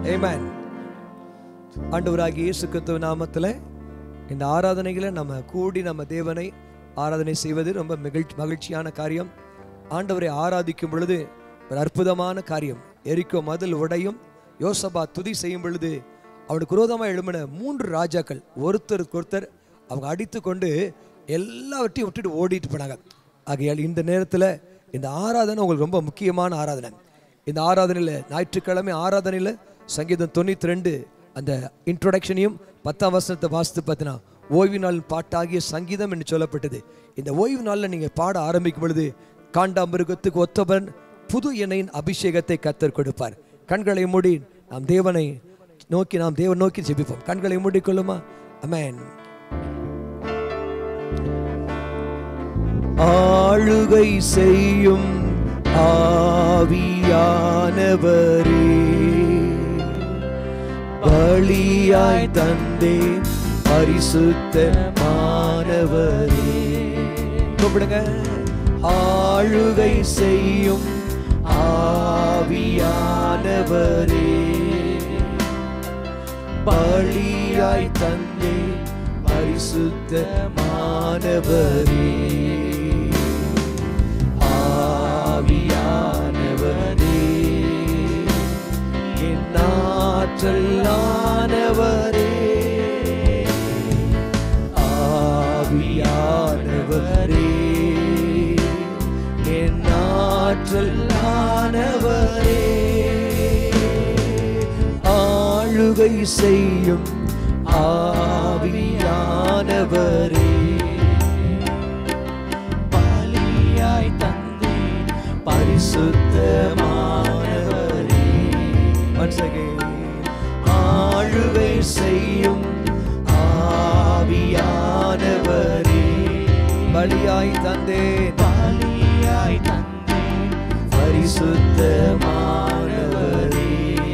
Amen. ஆண்டவராகிய இயேசு கிறிஸ்துவ நாமத்தில் இந்த ஆராதனைகளை நம்ம கூடி நம்ம தேவனை ஆராதனை செய்வது ரொம்ப மகிழ்ச்சி மகிழ்ச்சியான காரியம் ஆண்டவரை ஆராதிக்கும் பொழுது ஒரு அற்புதமான காரியம் எரிக்கோ மதில் உடையும் யோசபா துதி செய்யும் பொழுது அவனுக்கு விரோதமாக எழும்பின மூன்று ராஜாக்கள் ஒருத்தருக்கு ஒருத்தர் அவங்க அடித்து கொண்டு எல்லாவற்றையும் விட்டுட்டு ஓடிட்டு போனாங்க ஆகையால் இந்த நேரத்தில் இந்த ஆராதனை உங்களுக்கு ரொம்ப முக்கியமான ஆராதனை இந்த ஆராதனையில் ஞாயிற்றுக்கிழமை ஆராதனையில் சங்கீதம் தொண்ணூற்றி ரெண்டு அந்த இன்ட்ரோடக்ஷனையும் பத்தாம் வசனத்தை வாசித்து பார்த்தீங்கன்னா ஓய்வு நாள் பாட்டாகிய சங்கீதம் என்று சொல்லப்பட்டது இந்த ஓய்வு நாளில் நீங்கள் பாட ஆரம்பிக்கும் பொழுது காண்டாமிருகத்துக்கு ஒத்தவன் புது எண்ணெயின் அபிஷேகத்தை கத்தர் கொடுப்பார் கண்களை மூடி நாம் தேவனை நோக்கி நாம் தேவன் நோக்கி ஜெபிப்போம் கண்களை மூடிக்கொள்ளுமா அமேன் ஆளுகை செய்யும் ஆவியானவரே பலியாய் தந்தேன் பரிசுத்த மாணவரே கூப்பிடுங்க ஆளுகை செய்யும் ஆவியானவரே பலியாய் தந்தே பரிசுத்த மாணவரே ஆவியானவரே என் ஆற்றலானவரே ஆவியானவரே என் ஆற்றலானவரே ஆளுகை செய்யும் ஆவியானவரே பலியாய் தந்தேன் பரிசுத்தமானவரே Once again. ஆளுகை செய்யும் ஆவியானவரே பலியாய் தந்தேன் பலியாய் தந்தேன் பரிசுத்தமானவரே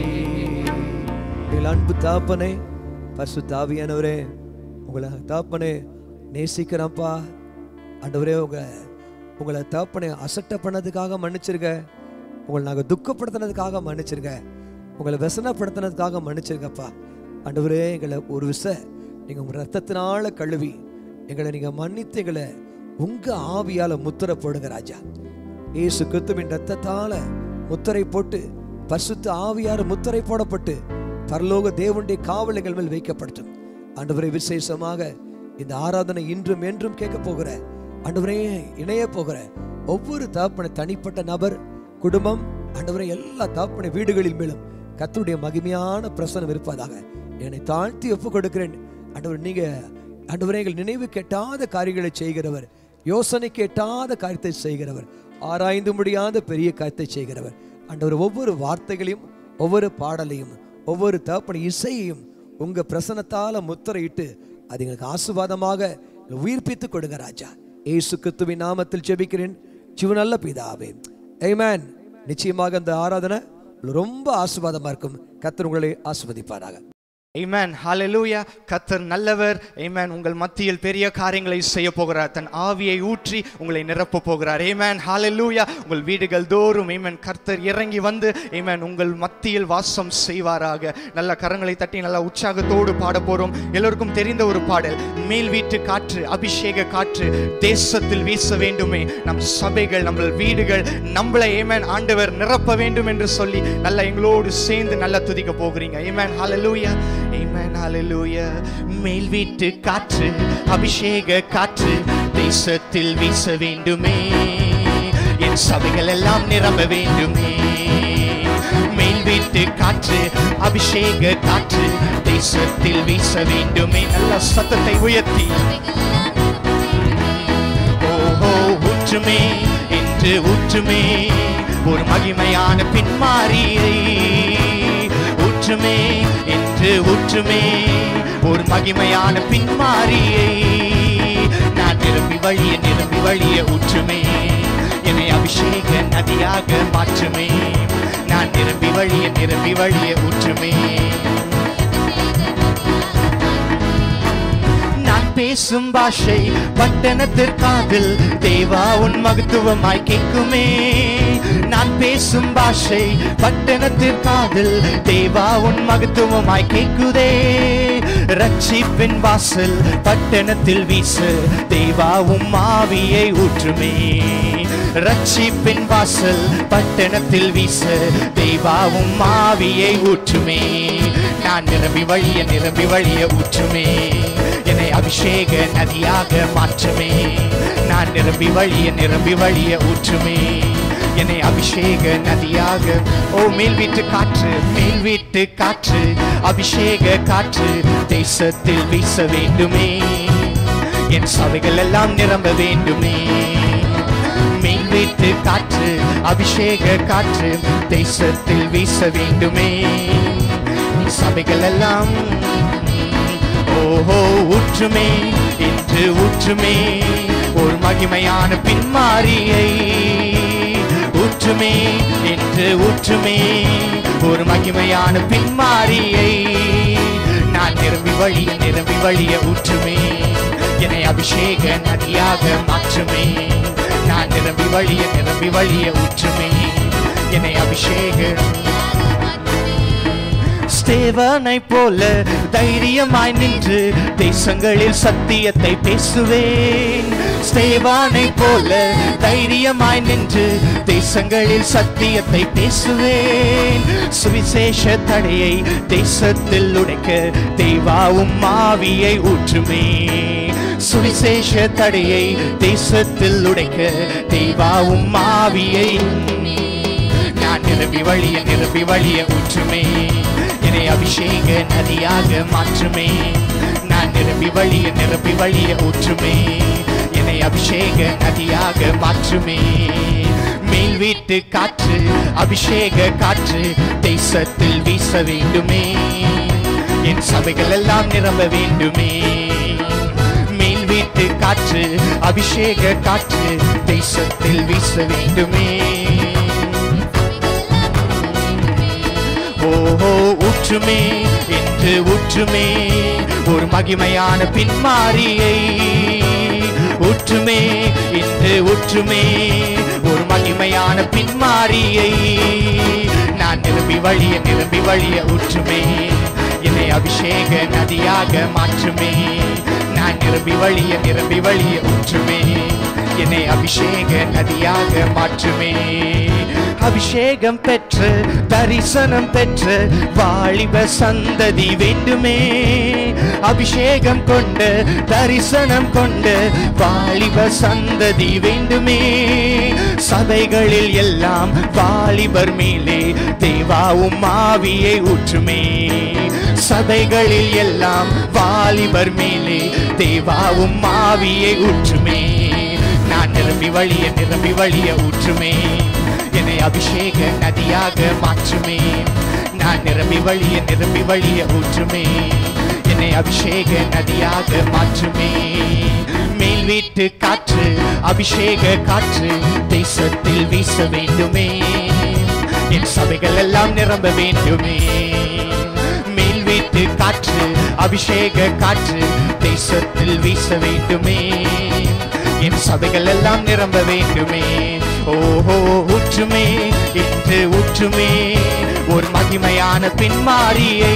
எங்கள் அன்பு தாப்பனே பரிசுத்த ஆவியானவரே உங்களை தாப்பனே நேசிக்கிறேன்ப்பா ஆண்டவரே உங்க உங்களை தாப்பனை அசட்டை பண்ணதுக்காக மன்னிச்சிருக்க உங்களை நாங்கள் துக்கப்படுத்தினதுக்காக மன்னிச்சிருக்க உங்களை व्यசனப்படுத்தினதுக்காக மன்னிச்சிருக்கப்பா ஆண்டவரே எங்களை ஒரு விச நீங்கள் உங்கள் ரத்தத்தினால கழுவி எங்களை நீங்கள் மன்னித்து எங்களை உங்கள் ஆவியால் முத்திரை போடுங்க ராஜா இயேசு கிறிஸ்துவின் ரத்தத்தால முத்திரை போட்டு பரிசுத்த ஆவியார் முத்திரை போடப்பட்டு பரலோக தேவனுடைய காவல் எங்கள் மேல் வைக்கப்படட்டும் ஆண்டவரை விசேஷமாக இந்த ஆராதனை இன்றும் என்றும் கேட்க போகிற ஆண்டவரே இணைய போகிற ஒவ்வொரு தகப்பனை தனிப்பட்ட நபர் குடும்பம் ஆண்டவரே எல்லா தகப்பனை வீடுகளில் மேலும் கர்த்தருடைய மகிமையான பிரசனம் இருப்பதாக என்னை தாழ்த்தி ஒப்பு கொடுக்கிறேன் ஆண்டவர் நீங்க ஆண்டவரே எங்கள் நினைவு கெட்டாத காரியங்களை செய்கிறவர் யோசனை கேட்டாத காரியத்தை செய்கிறவர் ஆராய்ந்து முடியாத பெரிய காரியத்தை செய்கிறவர் ஆண்டவர் ஒவ்வொரு வார்த்தைகளையும் ஒவ்வொரு பாடலையும் ஒவ்வொரு தகப்பன இசையையும் உங்க பிரசனத்தால முத்திரையிட்டு அது எங்களுக்கு ஆசுவாதமாக உயிர்ப்பித்து கொடுங்க ராஜா ஏசு கிறிஸ்துவின் நாமத்தில் ஜெபிக்கிறேன் சிவனல்ல பிதாவே ஏமேன் நிச்சயமாக அந்த ஆராதனை ரொம்ப ஆசுவாதமா இருக்கும் கர்த்தர் உங்களை ஆசுவதிப்பாராக Amen. Hallelujah. கத்தர் நல்லவர் Amen. உங்கள் மத்தியில் பெரிய காரியங்களை செய்ய போகிறார் தன் ஆவியை ஊற்றி உங்களை நிரப்ப போகிறார் Amen. Hallelujah. உங்கள் வீடுகள் தோறும் Amen. கர்த்தர் இறங்கி வந்து Amen. உங்கள் மத்தியில் வாசம் செய்வாராக நல்ல கரங்களை தட்டி நல்ல உற்சாகத்தோடு பாட போறோம் எல்லோருக்கும் தெரிந்த ஒரு பாடல் மேல் வீட்டு காற்று அபிஷேக காற்று தேசத்தில் வீச வேண்டுமே நம் சபைகள் நம்ம வீடுகள் நம்மளை Amen. ஆண்டவர் நிரப்ப வேண்டும் என்று சொல்லி நல்ல எங்களோடு சேர்ந்து நல்லா துதிக்க போகிறீங்க Amen. Hallelujah. Amen, hallelujah. மேல் வீட்டு காற்று அபிஷேக காற்று தேசத்தில் வீச வேண்டுமே என் சபைகள் எல்லாம் நிரம்ப வேண்டுமே மேல் வீட்டு காற்று அபிஷேக காற்று தேசத்தில் வீச வேண்டுமே நல்ல சத்தத்தை உயர்த்தி ஓஹோ ஊற்றுமே என்று ஊற்றுமே ஒரு மகிமையான பின்மாரியை ஊற்றுமே என்று ஊற்றுமே ஒரு மகிமையான பின்மாரியை நான் நிரம்பி வழிய நிரம்பி வழிய ஊற்றுமே என்னை அபிஷேக நதியாக மாற்றுமே நான் நிரம்பி வழிய நிரம்பி வழிய ஊற்றுமே நான் பேசும் பாஷை பட்டணத்திற்காதில் தேவா உன் மகத்துவமாய் கேட்குமே நான் பேசும் பாஷை பட்டணத்திற்காதில் தேவா உன் மகத்துவமாய் கேட்குதே ரட்சிப்பின் வாசல் பட்டணத்தில் வீசு தேவா உம் ஆவியை ஊற்றுமே ரட்சிப்பின் வாசல் பட்டணத்தில் வீசு தேவா உம் ஆவியை ஊற்றுமே நான் நிரம்பி வழிய நிரம்பி வழிய ஊற்றுமே என்னை அபிஷேக நதியாக மாற்றுமே நான் நிரம்பி வழிய நிரம்பி வழிய ஊற்றுமே என்னை அபிஷேக நதியாக ஓ மேல் வீட்டு காற்று மேல் வீட்டு காற்று அபிஷேக காற்று தேசத்தில் வீச வேண்டுமே என் சபைகள் எல்லாம் நிரம்ப வேண்டுமே மேல் வீட்டு காற்று அபிஷேக காற்று தேசத்தில் வீச வேண்டுமே என் சபைகள் எல்லாம் ஓஹோ ஊற்றுமே இன்று ஊற்றுமே ஒரு மகிமையான பின்மாரியை ஊற்றுமே என்று ஊற்றுமே ஒரு மகிமையான பின்மாரியை நான் நிரம்பி வழிய நிரம்பி வழிய ஊற்றுமே என்னை அபிஷேக நதியாக மாற்றுமே நான் நிரம்பி வழிய நிரம்பி வழிய ஊற்றுமே என்னை அபிஷேக ஸ்தேவனை போல தைரியமாய் நின்று தேசங்களில் சத்தியத்தை பேசுவேன் ஸ்தேவானை போல தைரியமாய் நின்று தேசங்களில் சத்தியத்தை பேசுவேன் சுவிசேஷ தடையை தேசத்தில் உடைக்க தெய்வாவும் மாவியை ஊற்றுமே சுவிசேஷ தடையை தேசத்தில் உடைக்க தெய்வாவும் மாவியை நான் நிரம்பி வழிய நிரம்பி வழிய ஊற்றுமே என்னை அபிஷேக நதியாக மாற்றுமே நான் நிரம்பி வழிய நிரம்பி வழிய ஊற்றுமே என்னை அபிஷேக நதியாக மாற்றுமே மேல் வீட்டு காற்று அபிஷேக காற்று தேசத்தில் வீச வேண்டுமே என் சபைகள் எல்லாம் நிரம்ப வேண்டுமே மேல் வீட்டு காற்று அபிஷேக காற்று தேசத்தில் வீச வேண்டுமே ஓஹோ ஊற்றுமே என்று ஊற்றுமே ஒரு மகிமையான பின்மாரியை ஊற்றுமே என்று ஊற்றுமே ஒரு மகிமையான பின்மாரியை நான் நிரம்பி வழிய நிரம்பி வழிய ஊற்றுமே என்னை அபிஷேக நதியாக மாற்றுமே நான் நிரம்பி வழிய நிரம்பி வழிய ஊற்றுமே என்னை அபிஷேக நதியாக மாற்றுமே அபிஷேகம் பெற்று தரிசனம் பெற்று வாலிப சந்ததி வேண்டுமே அபிஷேகம் கொண்டு தரிசனம் கொண்டு வாலிப சந்ததி வேண்டுமே சபைகளில் எல்லாம் வாலிபர் மேலே தேவாவும் ஆவியை ஊற்றுமே சபைகளில் எல்லாம் வாலிபர் மேலே தேவாவும் ஆவியை ஊற்றுமே நான் நிரம்பி வழிய நிரம்பி வழிய ஊற்றுமே என்னை அபிஷேக நதியாக மாற்றுமே நான் நிரம்பி வழிய நிரம்பி வழிய ஊற்றுமே என்னை அபிஷேக நதியாக மாற்றுமே மேல் வீட்டு காற்று அபிஷேக காற்று தேசத்தில் வீச வேண்டுமே என் சபைகள் எல்லாம் நிரம்ப வேண்டுமே மேல் வீட்டு காற்று அபிஷேக காற்று தேசத்தில் வீச வேண்டுமே என் சபைகள் எல்லாம் நிரம்ப வேண்டுமே ஓஹோ ஊற்றுமே என்று ஊற்றுமே ஒரு மகிமையான பின்மாரியை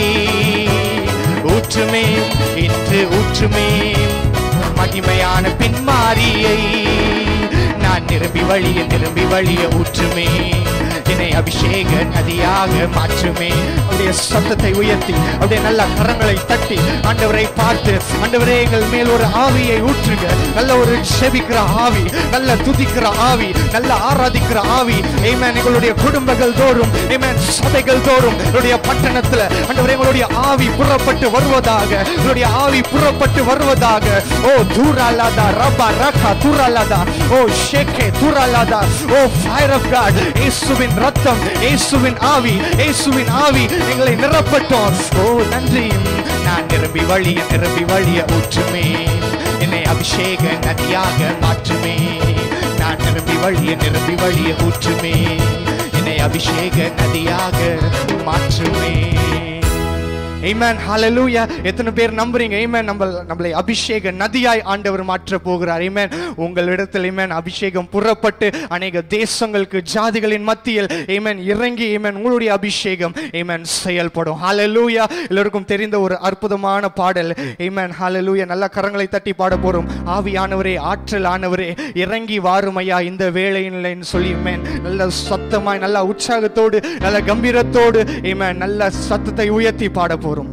ஊற்றுமே என்று ஊற்றுமே ஒரு மகிமையான பின்மாரியை நான் நிரம்பி வழிய நிரம்பி வழிய ஊற்றுமே என்னை அபிஷேக நதியாக மாற்றுமே அவருடைய சத்தத்தை உயர்த்தி அவருடைய நல்ல கரங்களை தட்டி ஆண்டவரை பார்த்து ஆண்டவரே எங்கள் மேல் ஒரு ஆவியை ஊற்றுங்க நல்ல ஒரு செபிக்கிற ஆவி நல்ல துதிக்கிற ஆவி நல்ல ஆராதிக்கிற ஆவி ஏமேன் எங்களுடைய குடும்பங்கள் தோறும் ஏமேன் சபைகள் தோறும் எங்களுடைய பட்டணத்துல ஆண்டவரே எங்களுடைய ஆவி புறப்பட்டு வருவதாக எங்களுடைய ஆவி புறப்பட்டு வருவதாக ஓ தூராலாதா ரபா ரகா தூராலாதா ஓ ஷேக்கே தூராலாதா ஓ ஃபயர் ஆஃப் காட் இயேசுவின் ரத்தம் இயேசுவின் ஆவி இயேசுவின் ஆவி எங்களை நிரப்பட்டோம் ஓ நன்றி நான் நிரம்பி வழிய நிரம்பி வழிய ஊற்றுமே என்னை அபிஷேக நதியாக மாற்றுமே நான் நிரம்பி வழிய நிரம்பி வழிய ஊற்றுமே என்னை அபிஷேக நதியாக மாற்றுமே Amen hallelujah எத்தனை பேர் நம்புறீங்க Amen நம்ம நம்மளை அபிஷேக நதியாய் ஆண்டவர் மாற்ற போகிறார் Amen உங்களிடத்தில் Amen அபிஷேகம் புறப்பட்டு அநேக தேசங்களுக்கு ஜாதிகளின் மத்தியில் Amen இறங்கி Amen உங்களுடைய அபிஷேகம் Amen செயல்படும் hallelujah எல்லோருக்கும் தெரிந்த ஒரு அற்புதமான பாடல் Amen hallelujah நல்ல கரங்களை தட்டி பாட போறோம் ஆவியானவரே ஆற்றல் ஆனவரே இறங்கி வாருமையா இந்த வேளையில்லைன்னு சொல்லி Amen நல்ல சத்தமாய் நல்ல உற்சாகத்தோடு நல்ல கம்பீரத்தோடு Amen நல்ல சத்தத்தை உயர்த்தி பாட போறோம்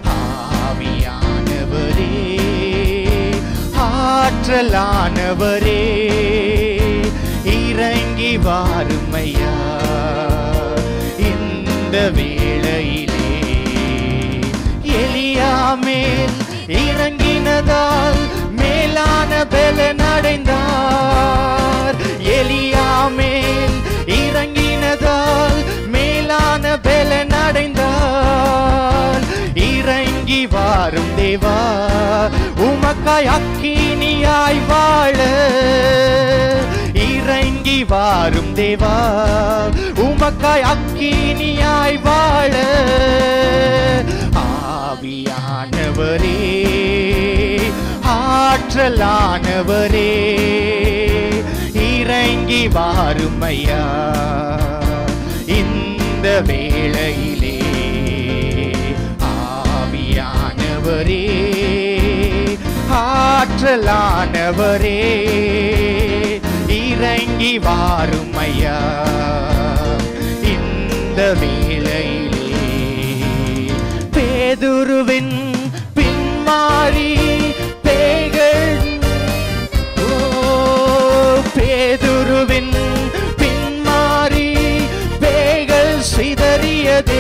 ஆவியானவரே ஆற்றலானவரே இறங்கி வாருமையா இந்த வேளையிலே எலியாமேல் இறங்கினதால் மேலான பலன் அடைந்தார் எலியாமேல் இறங்கினதால் மேலான பலன் அடைந்தார் இறங்கி வாரும் தேவா உமக்காய் அக்கினியாய் வாழ இறங்கி வாரும் தேவா உமக்காய் அக்கினியாய் வாழ ஆவியானவரே ஆற்றலானவரே இறங்கி வாருமையா இந்த வேளையிலே ஆவியானவரே ஆற்றலானவரே இறங்கி வாருமையா இந்த வேளையிலே பேதுருவின் பின்மாறி பேய்கள் ஓ பேதுருவின் பின்மாறி பேய்கள் சிதறியதே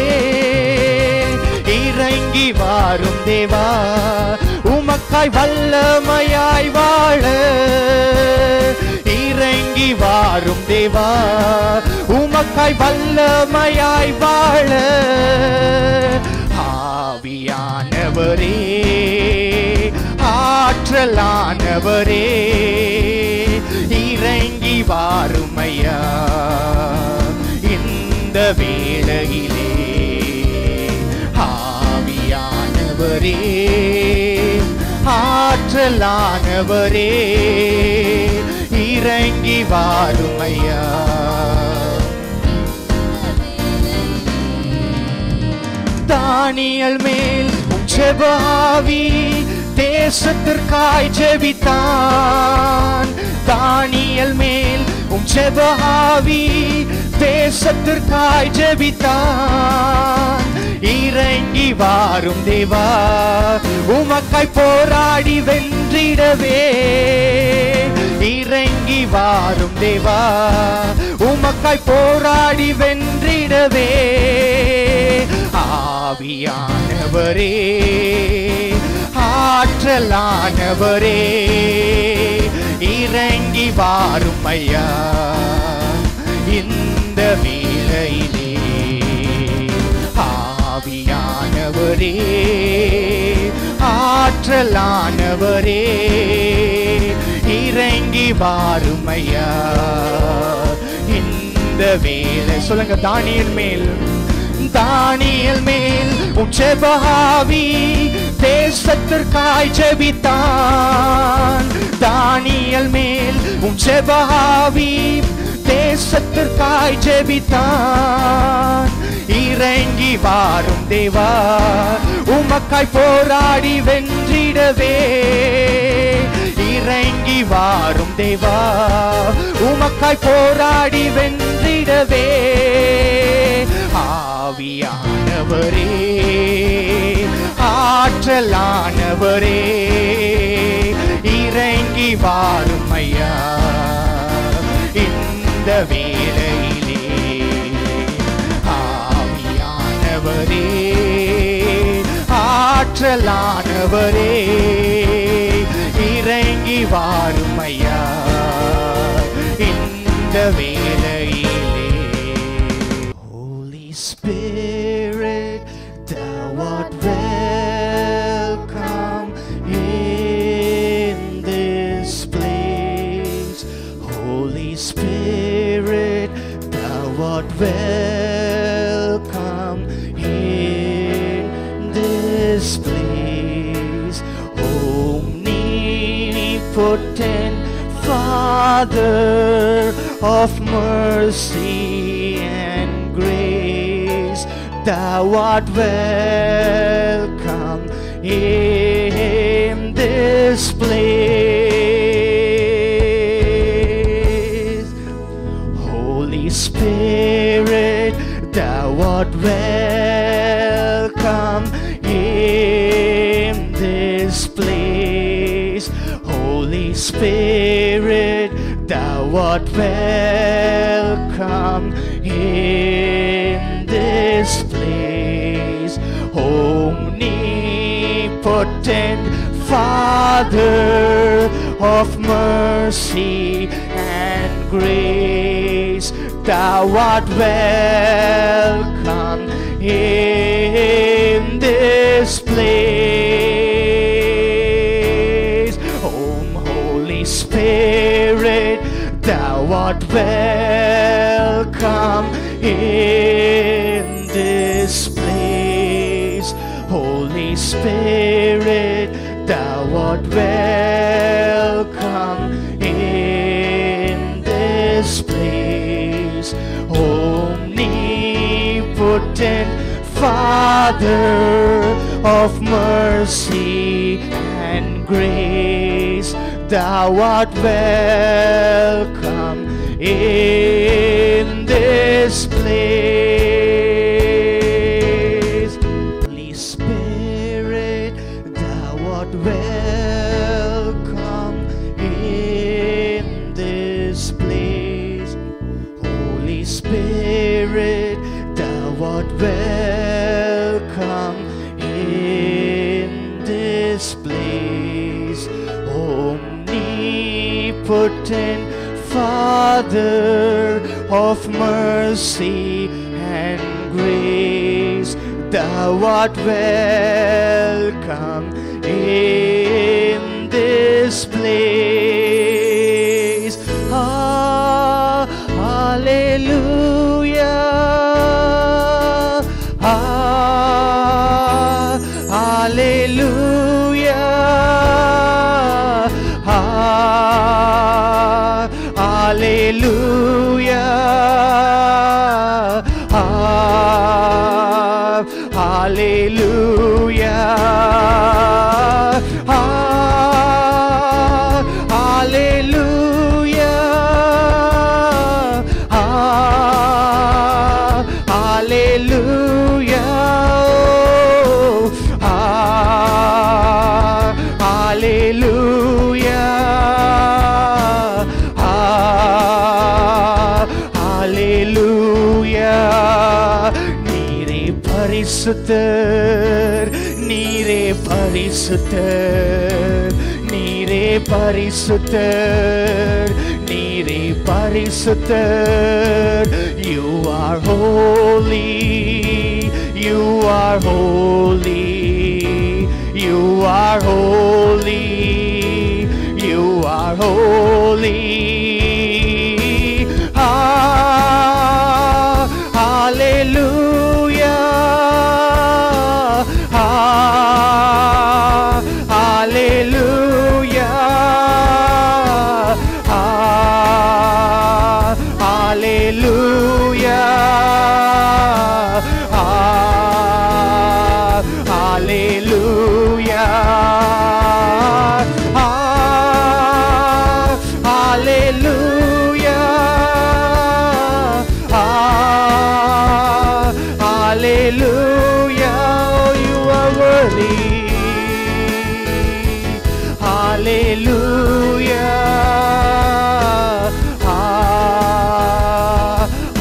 இறங்கி வாரும் தேவா உமக்காய் வல்லமையாய் வாழ இறங்கி வாரும் தேவா உமக்காய் வல்லமையாய் வாழ ஆவியானவரே ஆற்றலானவரே இறங்கி வாருமையா இந்த வேளையிலே ஆவியானவரே ஆற்றலானவரே இறங்கி வாருமையா தானியல் மேல் உம் ஜெபாவி தேசத்திற்காய் ஜெபித்தான் தானியல் மேல் உம் ஜெபாவி தேசத்திற்காய் ஜெபித்தான் இறங்கி வாரும் தேவா உமக்காய் போராடி வென்றிடவே இறங்கி வாரும் தேவா உமக்காய் போராடி வென்றிடவே ஆவியானவரே ஆற்றலானவரே இறங்கி வாரும் ஐயா இந்த வேளையிலே ஆவியானவரே ஆற்றலானவரே இறங்கி வாரும் ஐயா இந்த வேலை சொல்லுங்க தானியல் மேல் தானியல் மேல் உச்சபகாவி தேசத்திற்காய் ஜெபித்தான் தானியல் மேல் உச்சபகாவி தேசத்திற்காய் ஜெபித்தான் இறங்கி வாரும் தேவா உமக்காய் போராடி வென்றிடவே இறங்கி வாரும் தேவா உமக்காய் போராடி வென்றிடவே ஆவியானவரே ஆற்றலானவரே இறங்கி வாரும் ஐயா இந்த வேளையிலே ஆவியானவரே ஆற்றலானவரே இறங்கி வாரும் ஐயா இந்த வேளையிலே Holy Spirit, thou art welcome in this place. Holy Spirit, thou art welcome in this this place. Omnipotent Father of mercy and grace, thou art welcome in this place. Holy Spirit, thou art welcome in this place. Holy Spirit, thou art welcome in this place. Omnipotent Father of mercy and grace, thou art welcome in this place. Oh, Holy Spirit, thou art welcome in this place. Holy Spirit, thou art welcome in this place. Omnipotent Father of mercy and grace, thou art welcome in this place. Holy Spirit, thou art welcome in this place. Holy Spirit, thou art welcome in this place. Omnipotent Father of mercy and grace, thou art welcome in this place. Ah, hallelujah. Ah, hallelujah. Ah, hallelujah. Ah, hallelujah. Ah, hallelujah. Ah, hallelujah. Ah, hallelujah. Ah, hallelujah. நீரே பரிசுத்தர் நீரே பரிசுத்தர் நீரே பரிசுத்தர் நீரே பரிசுத்தர் you are holy you are holy you are holy you are holy ah hallelujah ah hallelujah ah hallelujah ah hallelujah ah hallelujah ah hallelujah oh, you are worthy hallelujah ah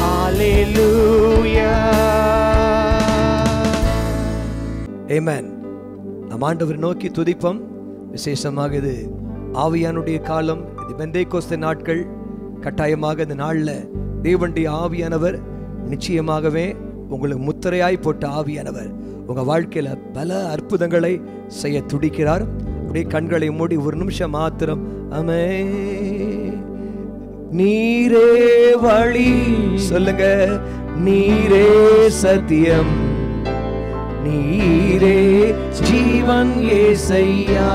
hallelujah ஏமேன் நம் ஆண்டவர் நோக்கி துதிப்போம் விசேஷமாக இது ஆவியானுடைய காலம் இது பெந்தைக்கோஸ்த நாட்கள் கட்டாயமாக இந்த நாளில் தேவனுடைய ஆவியானவர் நிச்சயமாகவே உங்களுக்கு முத்திரையாய் போட்ட ஆவியானவர் உங்க வாழ்க்கையில பல அற்புதங்களை செய்ய துடிக்கிறார் அப்படியே கண்களை மூடி ஒரு நிமிஷம் மாத்திரம் அமே நீரே வழி சொல்லுங்க நீரே சத்தியம் நீரே ஜீவன் ஏசையா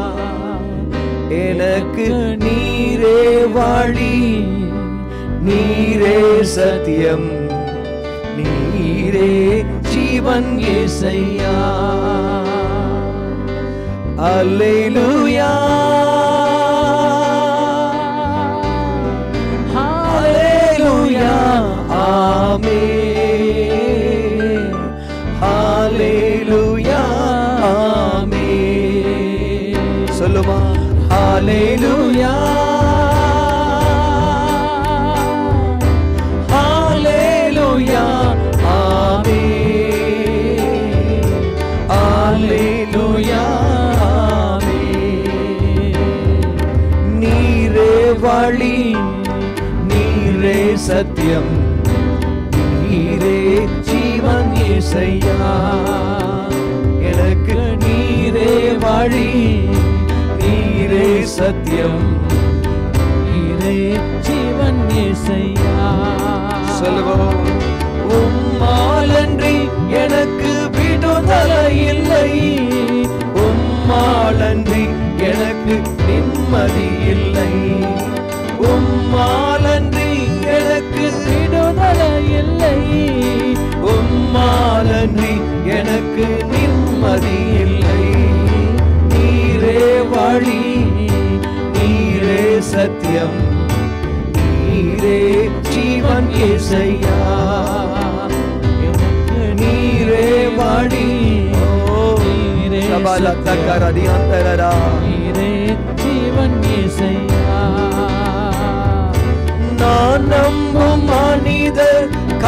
எனக்கு நீரே வழி நீரே சத்தியம் நீரே ஜீவன் ஏசையா அல்லேலூயா ஹalleluya ஆமென் ஹalleluya ஆமென் சொல்லுமா ஹalleluya ஹalleluya ஆமென் ஹalleluya ஆமென் நீரே வழி நீரே சத்தியம் நீரே ஜீவன் இசையா எனக்கு நீரே வழி நீரே சத்தியம் நீரே ஜீவன் இசையா சொல்லுவோம் உம்மாலன்றி எனக்கு விடுதலை இல்லை உம்மாலன்றி எனக்கு நிம்மதி இல்லை உம்மாலன்றி எனக்கு விடுதலை இல்லை உம்மாலன்றி எனக்கு நிம்மதி இல்லை நீரே வழி நீரே சத்தியம் நீரே ஜீவன் இசையா எனக்கு நீரே வழி நீரே சபாலத்தக்கரதி அந்தரரா நீரே ஜீவன் இசையா நான் நம்பும் மனிதர்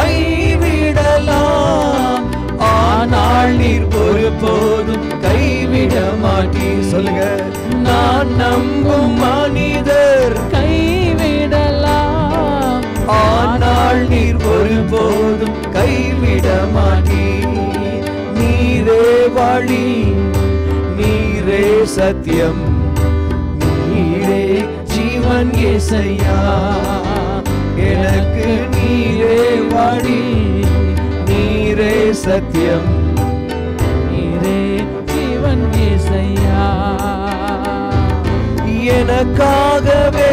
கைவிடலாம் ஆனால் நீர் ஒருபோதும் கைவிட மாட்டீ சொல்லுங்க நான் நம்பும் மனிதர் கைவிடலாம் ஆனால் நீர் ஒருபோதும் கைவிட மாட்டீ நீரே வழி நீரே சத்தியம் நீரே ஜீவன் இசையா எனக்கு நீரே வழி நீரே சத்தியம் நீரே ஜீவன் இசையா எனக்காகவே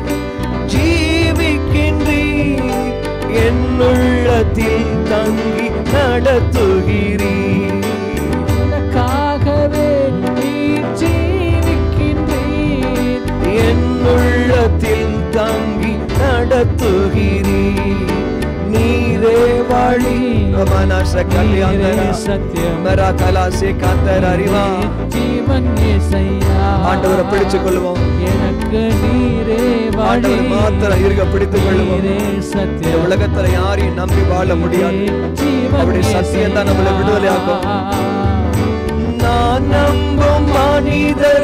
ஜீவிக்கின்றீர் என் உள்ளத்தில் தங்கி நடத்துகிறீர் எனக்காகவே நீர் ஜீவிக்கின்றீர் என் உள்ளத்தில் தங்கி நடத்துகிறீர் நீரே வழி மனச கல்யாண நீரே சத்தியம். மரா கலாசே காத்தர் அறிவா ஜீவன் இசையா ஆண்டவரை பிடிச்சுக் கொள்வோம் எனக்கு நீரே வழி ஆண்டவர் மாத்திரம் இருக்க பிடித்துக் கொள்வோம் நீரே இந்த சத்தியம் உலகத்துல யாரையும் நம்பி வாழ முடியாது ஜீவன் அவருடைய சத்தியம் தான் நம்மளை விடுதலையாக்கும். இசையா. நான் நம்பும் மனிதர்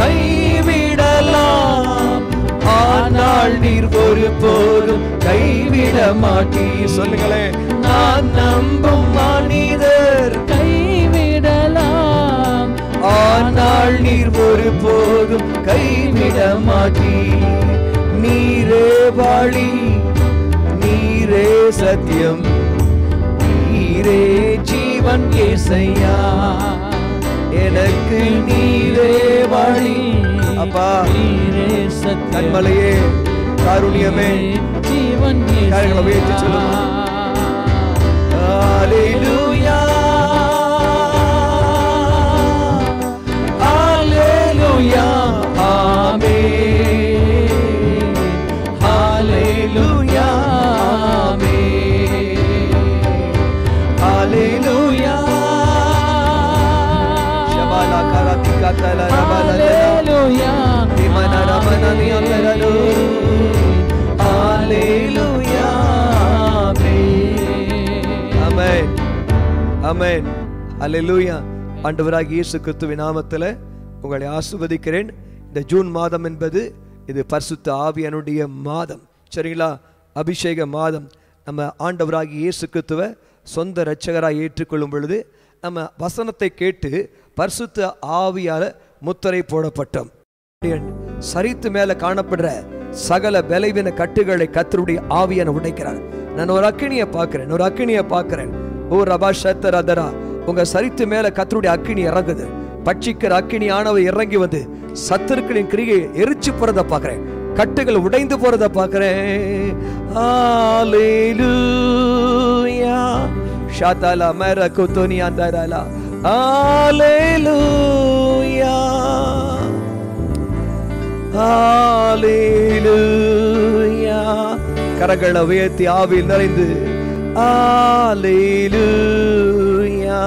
கைவிடலாம் ஆனால் நீர் ஒருபோதும் கைவிட மாட்டீர் சொல்லுங்களேன் நான் நம்பும் மனிதர் கைவிடலாம் ஆனால் நீர் ஒருபோதும் கைவிட மாட்டீர் நீரே வழி நீரே சத்தியம் நீரே ஜீவன் ஏசையா எனக்கு நீரே வழி அப்பா நீரே சத்தியம் கண்மலையே காருண்யமே ஜீவன் கரங்களை உயர்த்தி சொல்லுங்க. Hallelujah. Hallelujah. Amen. Hallelujah. Amen. Hallelujah. Shabala karatika tala rabala tala. Dimana ramana niyandaralo. Hallelujah. Amen. அமேன் அமேன் அல்லேலூயா ஆண்டவராகிய இயேசு கிறிஸ்துவின் நாமத்தில் உங்களை ஆசிர்வதிக்கிறேன் இந்த ஜூன் மாதம் என்பது இது பரிசுத்த ஆவியனுடைய மாதம் சரிங்களா அபிஷேக மாதம் நம்ம ஆண்டவராகிய இயேசு கிறிஸ்துவை சொந்த இரட்சகராக ஏற்றுக்கொள்ளும் பொழுது நம்ம வசனத்தை கேட்டு பரிசுத்த ஆவியால முத்திரை போடப்பட்டோம் சரித்து மேல காணப்படுற சகல பலவீன கட்டுகளை கத்தருடைய ஆவியான உடைக்கிறார் நான் ஒரு அக்கினியை பார்க்கிறேன் ஒரு அக்கினியை பார்க்கிறேன் ஓ ரபா ஷத்தர் அதரா உங்க சரித்து மேல கத்தருடைய அக்கினி இறங்குது பட்சிக்கிற அக்கினி ஆனவர் இறங்கி வந்து சத்துருக்களின் கிரியை எரிச்சு போறத பாக்குறேன் கட்டுகள் உடைந்து போறத பாக்குறேன் ஹalleluya ஷாதாலா மேர குத்தோனி அந்தராலா ஹalleluya ஹalleluya கரங்களை உயர்த்தி ஆவியில் நிறைந்து ஹalleluya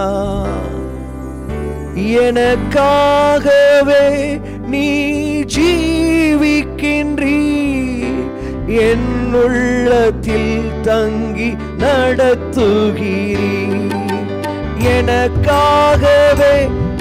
எனக்காகவே நீ ஜீவிக்கின்றீ என் உள்ளத்தில் தங்கி நடத்துகிறீ எனக்காகவே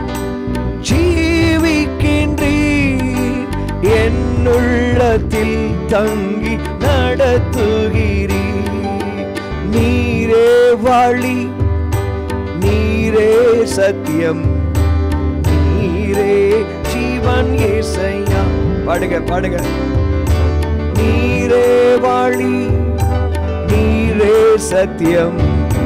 ஜீவிக்கின்றீ என் உள்ளத்தில் தங்கி நடத்துகிறீ நீரே வழி நீரே சத்தியம் நீரே ஜீவன் ஏசையா பாடுங்க பாடுங்க நீரே வழி நீரே சத்தியம்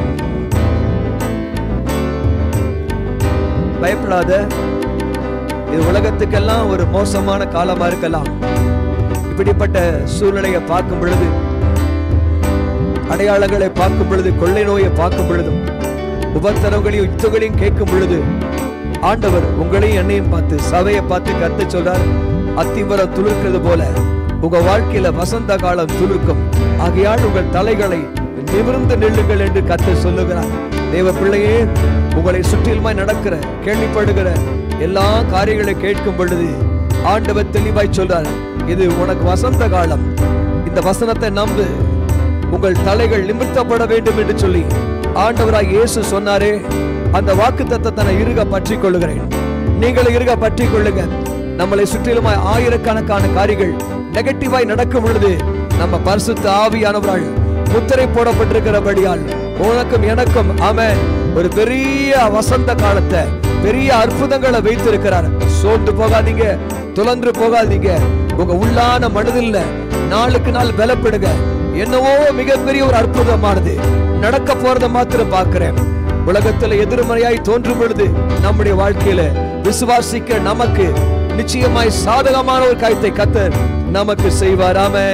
பயப்படாத இது உலகத்துக்கெல்லாம் ஒரு மோசமான காலமா இருக்கலாம் இப்படிப்பட்ட சூழ்நிலையை பார்க்கும் பொழுது அடையாளங்களை பார்க்கும் பொழுது கொள்ளை நோயை பார்க்கும் பொழுதும் உபத்திரவங்களையும் யுத்தங்களையும் கேட்கும் பொழுது ஆண்டவர் உங்களையும் என்னையும் பார்த்து சபையை பார்த்து கத்து சொல்றார் அத்திமரம் துளிர்க்கிறது போல உங்க வாழ்க்கையில வசந்த காலம் துளிர்க்கும் ஆகையால் உங்கள் தலைகளை நிமிர்ந்து நில்லுங்கள் என்று கத்து சொல்லுகிறார் தேவ பிள்ளையே உங்களை சுற்றிலுமாய் நடக்கிற கேள்விப்படுகிற எல்லா காரியங்களை கேட்கும் பொழுது ஆண்டவர் தெளிவாய் சொல்றார் இது உனக்கு வசந்த காலம் இந்த வசனத்தை நம்பு உங்கள் தலைகள் நிமிர்த்தப்பட வேண்டும் என்று சொல்லி ஆண்டவராய் இயேசு சொன்னாரே அந்த வாக்கு தத்தத்தை நான் இருக பற்றி கொள்ளுகிறேன் நீங்கள் இருக பற்றி கொள்ளுங்க நம்மளை சுற்றிலுமாய் ஆயிரக்கணக்கான காரியங்கள் நெகட்டிவாய் நடக்கும் பொழுது நம்ம பரிசுத்த ஆவியானவரால் முத்திரை போடப்பட்டிருக்கிறபடியால் உனக்கும் எனக்கும் ஆமென் ஒரு பெரிய வசந்த காலத்தை பெரிய அற்புதங்களை வைத்திருக்கிறார் சோர்ந்து போகாதீங்க துலந்து போகாதீங்க உங்க உள்ளான மனதில் நாளுக்கு நாள் பலப்படுங்க என்னவோ மிகப்பெரிய ஒரு அற்புதமானது நடக்க போறத மாத்திரம் பார்க்கிறேன் உலகத்துல எதிர்மறையாய் தோன்றும் பொழுது நம்முடைய வாழ்க்கையில விசுவாசிக்க நமக்கு நிச்சயமாய் சாதகமான ஒரு காரியத்தை கத்தர் நமக்கு செய்வாராமே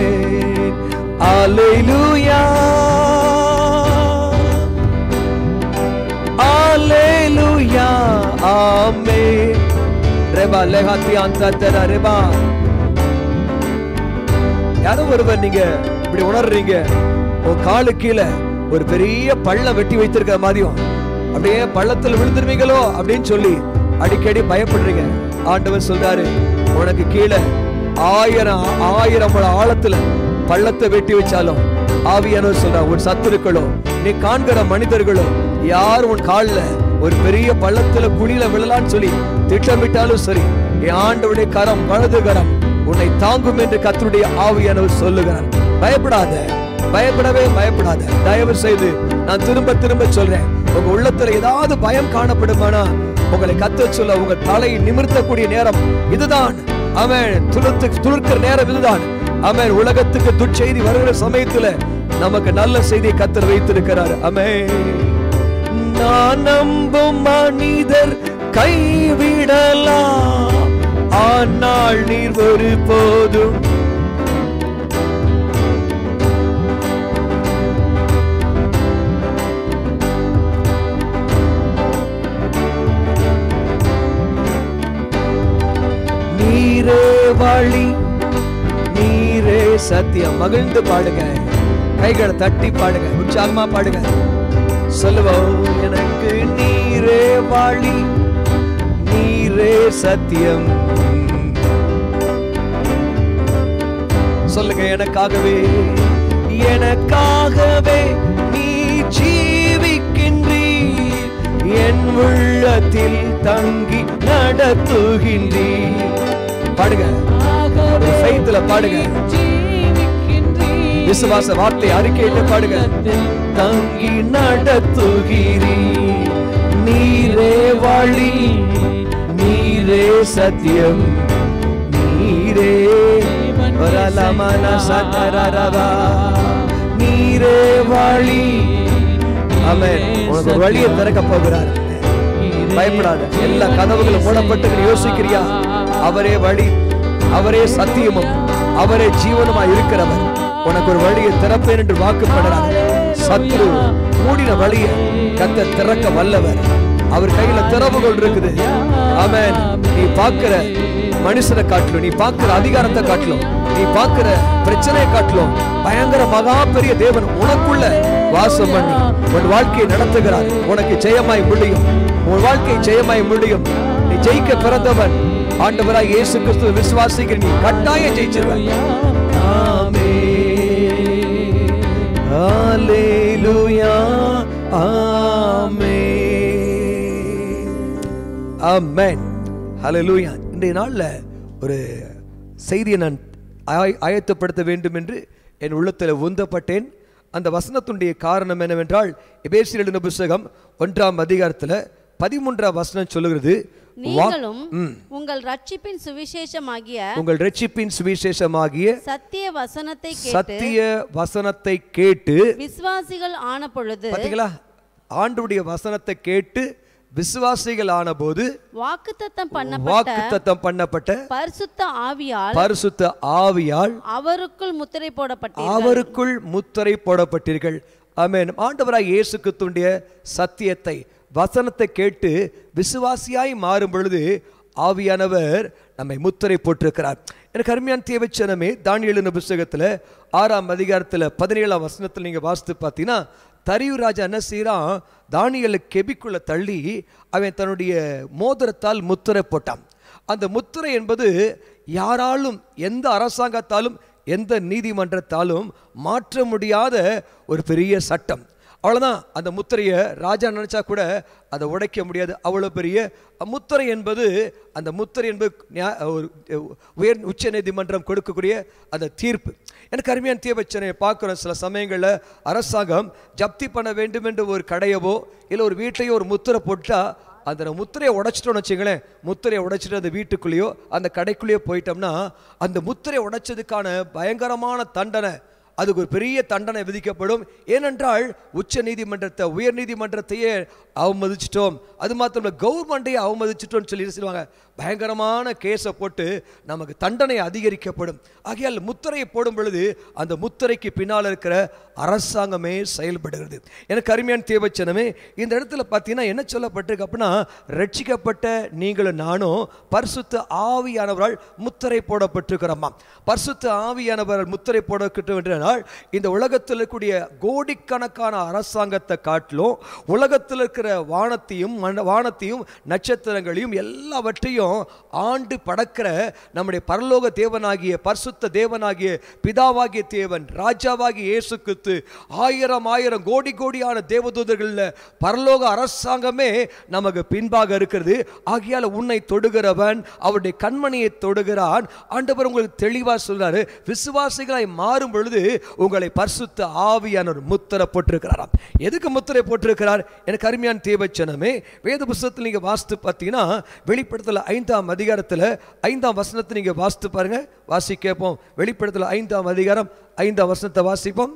Alleluia. Alleluia. Amen. ரெபா லெஹாத்தி அந்த ரெபா யாரோ ஒருவர் நீங்க இப்படி உணர்றீங்க உன் காலு கீழே ஒரு பெரிய பள்ளம் வெட்டி வைத்திருக்கிற மாதிரியும் அப்படியே பள்ளத்தில் விழுந்துருவீங்களோ அப்படின்னு சொல்லி அடிக்கடி பயப்படுறீங்க ஆண்டவர் சொல்றாரு உனக்கு கீழே ஆயிரம் ஆயிரம் முழ ஆழத்துல பள்ளத்தை வெட்டி வச்சாலும் ஆவியானவர் சொல்றா உன் சத்துருக்களோ நீ காண்கிற மனிதர்களோ யார் உன் கால்ல ஒரு பெரிய பள்ளத்துல குழியில விழலான்னு சொல்லி திட்டமிட்டாலும் சரி என் ஆண்டவருடைய கரம் வலது கரம் உன்னை தாங்கும் என்று கர்த்தருடைய ஆவியானவர் சொல்லுகிறார் பயப்படாத பயப்படவே பயப்படாத தயவு செய்து நான் திரும்ப திரும்ப சொல்றேன் உங்க உள்ளத்துல ஏதாவது பயம் காணப்படுமானா உங்களை கத்த சொல்ல உங்க தலையை நிமிர்த்தக்கூடிய நேரம் இதுதான் அவன் துளுத்து துளிர்க்கிற நேரம் இதுதான் அவன் உலகத்துக்கு துச்செய்தி வருகிற சமயத்துல நமக்கு நல்ல செய்தியை கத்தர் வைத்திருக்கிறார் அமேன் நான் நம்பும் மனிதர் கைவிடலாம் ஆனால் நீர் ஒரு போதும் நீரே வழி நீரே சத்தியம் மகிழ்ந்து பாடுங்க கைகளை தட்டி பாடுங்க உற்சாகமா பாடுங்க சொல்லுவோம் எனக்கு நீரே வழி நீரே சத்தியம் சொல்லுங்க எனக்காகவே எனக்காகவே நீ ஜீவிக்கின்றீர் என் உள்ளத்தில் தங்கி நடத்துகின்றீர் பாடுங்க ஒரு faithல பாடுங்க விசுவாச வார்த்தை அறிக்கையிட்டு பாடுங்க தங்கி நடத்துகிறீ நீரே வழி நீரே சத்தியம் நீரே வரலமன சதரரவா நீரே வழி ஆமென் உனக்கு ஒரு வழியை திறக்க போகிறார் பயப்படாத எல்லா கதவுகளும் மூடப்பட்டு நீ யோசிக்கிறியா அவரே வழி அவரே சத்தியமும் அவரே ஜீவனுமா இருக்கிறவர் உனக்கு ஒரு வழியை திறப்பேன் என்று வாக்குப்படுறார் சத்ரு மூடின வழியை கத்த திறக்க வல்லவர் அவர் கையில திறவுகள் இருக்குது ஆமென் நீ பார்க்கிற மனுஷனை காட்டிலும் நீ பார்க்கிற அதிகாரத்தை காட்டிலும் நீ பார்க்கிற பிரச்சனையை காட்டிலும் பயங்கர மகா பெரிய தேவன் உனக்குள்ள வாசம் பண்ணி உன் வாழ்க்கையை நடத்துகிறார் உனக்கு ஜெயமாய் முடியும் உன் வாழ்க்கை ஜெயமாய் முடியும் நீ ஜெயிக்க பிறந்தவன் ஆண்டவராய் இயேசு கிறிஸ்துவ விசுவாசிக்கிற நீ கட்டாயம் ஜெயிச்சிருவாய் ஹalleluya ஆமென் ஆமென் ஹalleluya இன்றைய நாள்ல ஒரு செய்தியை நான் ஆய- ஆயத்தப்படுத்த வேண்டும் என்று என் உள்ளத்தில் உந்தப்பட்டேன் அந்த வசனத்துடைய காரணம் என்னவென்றால் எபேசியர் எழுதின புஸ்தகம் ஒன்றாம் அதிகாரத்துல பதிமூன்றாம் வசனம் சொல்லுகிறது வா- நீங்களும் ம். உங்கள் ரட்சிப்பின் சுவிசேஷமாகிய உங்கள் ரட்சிப்பின் சுவிசேஷமாகிய சத்திய வசனத்தை கேட்டு சத்திய வசனத்தை கேட்டு விசுவாசிகள் ஆன பொழுது பாத்தீங்களா ஆண்டுடைய வசனத்தை கேட்டு விசுவாசிகள் ஆனபோது வாக்குத்தத்தம் பண்ணப்பட்ட வாக்குத்தத்தம் பண்ணப்பட்ட பரிசுத்த ஆவியால் பரிசுத்த ஆவியால் அவருக்குள் முத்திரை போடப்பட்டீர்கள் அவருக்குள் முத்திரை போடப்பட்டீர்கள் ஆமென் ஆண்டவராய் இயேசு கிறிஸ்துவுடைய சத்தியத்தை வசனத்தை கேட்டு விசுவாசியாய் மாறும் பொழுது ஆவியானவர் நம்மை முத்திரை போட்டிருக்கிறார் எனக்கு அருமையான தேவச்சனமே தானியலின் புஸ்தகத்துல ஆறாம் அதிகாரத்துல பதினேழாம் வசனத்துல நீங்க வாசித்து பார்த்தீங்கன்னா தரியு ராஜா என்ன செய்யறான் தானியலை கெபிக்குள்ள தள்ளி அவன் தன்னுடைய மோதிரத்தால் முத்திரை போட்டான் அந்த முத்திரை என்பது யாராலும் எந்த அரசாங்கத்தாலும் எந்த நீதிமன்றத்தாலும் மாற்ற முடியாத ஒரு பெரிய சட்டம் அவ்வளோதான் அந்த முத்திரையை ராஜா நினைச்சா கூட அதை உடைக்க முடியாது அவ்வளோ பெரிய முத்திரை என்பது அந்த முத்திரை என்பது நியா- ஒரு உயர் உச்ச நீதிமன்றம் கொடுக்கக்கூடிய அந்த தீர்ப்பு எனக்கு அருமையான தீபச்சனையை பார்க்குறோம் சில சமயங்களில் அரசாங்கம் ஜப்தி பண்ண வேண்டும் என்று ஒரு கடையவோ இல்லை ஒரு வீட்டையோ ஒரு முத்திரை போட்டால் அந்த முத்திரையை உடைச்சிட்டோம்னு வச்சுங்களேன் முத்திரையை உடைச்சிட்டு அந்த வீட்டுக்குள்ளேயோ அந்த கடைக்குள்ளேயோ போயிட்டோம்னா அந்த முத்திரையை உடைச்சதுக்கான பயங்கரமான தண்டனை அதுக்கு ஒரு பெரிய தண்டனை விதிக்கப்படும் ஏனென்றால் உச்ச நீதிமன்றத்தை உயர் நீதிமன்றத்தையே அவமதிச்சிட்டோம் அது மாத்திரம் இல்லை கவர்மெண்ட்டையே அவமதிச்சிட்டோம்னு சொல்லி என்ன சொல்லுவாங்க பயங்கரமான கேஸை போட்டு நமக்கு தண்டனை அதிகரிக்கப்படும் ஆகையால் முத்திரையை போடும் பொழுது அந்த முத்திரைக்கு பின்னால் இருக்கிற அரசாங்கமே செயல்படுகிறது எனக்கு அருமையான தேவச்சனமே இந்த இடத்துல பார்த்தீங்கன்னா என்ன சொல்லப்பட்டிருக்கு அப்படின்னா ரட்சிக்கப்பட்ட நீங்களும் நானும் பரிசுத்த ஆவியானவரால் முத்திரை போடப்பட்டிருக்கிறோமா பரிசுத்த ஆவியானவரால் முத்திரை போடப்பட்டிருக்கிறால் இந்த உலகத்தில் இருக்கக்கூடிய கோடிக்கணக்கான அரசாங்கத்தை காட்டிலும் உலகத்தில் இருக்கிற வானத்தையும் மண்ட- வானத்தையும் நட்சத்திரங்களையும் எல்லாவற்றையும் ஆண்டு படக்கிற நம்முடைய பரலோக தேவனாகிய பரிசுத்த தேவனாகிய பிதாவாகிய தேவன் ராஜாவாகிய இயேசு கிறிஸ்து ஆயிரம் ஆயிரம் கோடி கோடியான தேவதூதர்களில் பரலோக அரசாங்கமே நமக்கு பின்பாக இருக்கிறது ஆகையால் உன்னை தொடுகிறவன் அவருடைய கண்மணியை தொடுகிறான் ஆண்டவர் உங்களுக்கு தெளிவா சொல்றாரு விசுவாசிகளாய் மாறும் பொழுது உங்களை பரிசுத்த ஆவியானவர் முத்திரை போட்டிருக்கிறாராம் எதுக்கு முத்திரை போட்டிருக்கிறார் எனக்கு அருமையான தேவச்சனமே வேத புஸ்தகத்தில் நீங்க வாசித்து பார்த்தீங்கன்னா வெளிப்படுத்தல ஐந்தாம் அதிகாரத்தில் ஐந்தாம் வசனத்தை நீங்க வாசித்து பாருங்க வாசி கேட்போம் வெளிப்படுத்தல ஐந்தாம் அதிகாரம் ஐந்தாம் வசனத்தை வாசிப்போம்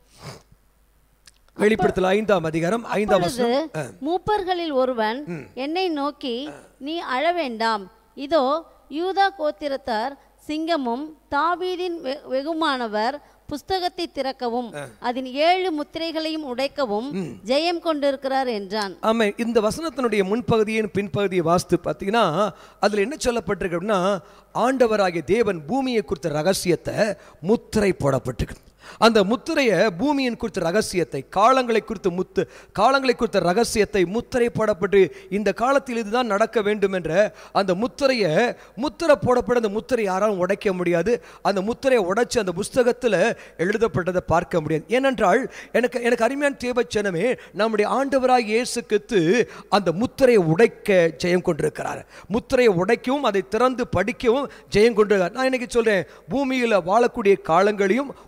வெளிப்படுத்தல ஐந்தாம் அதிகாரம் ஐந்தாம் அப்பொழுது வசனம் மூப்பர்களில் ஒருவன் என்னை நோக்கி நீ அழ வேண்டாம் இதோ யூதா கோத்திரத்தார் சிங்கமும் தாவீதின் வெ- வெகுமானவர் புஸ்தகத்தை திறக்கவும் அதன் ஏழு முத்திரைகளையும் உடைக்கவும் ஜெயம் கொண்டிருக்கிறார் என்றான் ஆமா இந்த வசனத்தினுடைய முன்பகுதியின் பின்பகுதியை வாசித்து பார்த்தீங்கன்னா அதுல என்ன சொல்லப்பட்டிருக்கு அப்படின்னா ஆண்டவராகிய தேவன் பூமியை குறித்த ரகசியத்தை முத்திரை போடப்பட்டிருக்கு அந்த முத்திரையை பூமியின் குறித்த ரகசியத்தை காலங்களை குறித்த முத்து காலங்களை குறித்த ரகசியத்தை முத்திரை போடப்பட்டு இந்த காலத்தில் இதுதான் நடக்க வேண்டும் என்ற அந்த முத்திரையை முத்திரை போடப்பட அந்த முத்திரை யாராலும் உடைக்க முடியாது அந்த முத்திரையை உடைச்சு அந்த புஸ்தகத்தில் எழுதப்பட்டதை பார்க்க முடியாது ஏனென்றால் எனக்கு எனக்கு அருமையான தேவச்சனமே நம்முடைய ஆண்டவராய் இயேசு கிறிஸ்து அந்த முத்திரையை உடைக்க ஜெயம் கொண்டிருக்கிறார் முத்திரையை உடைக்கவும் அதை திறந்து படிக்கவும் ஜெயம் கொண்டிருக்கிறார் நான் இன்னைக்கு சொல்றேன் பூமியில் வாழக்கூடிய காலங்களையும் உன்னை குறித்த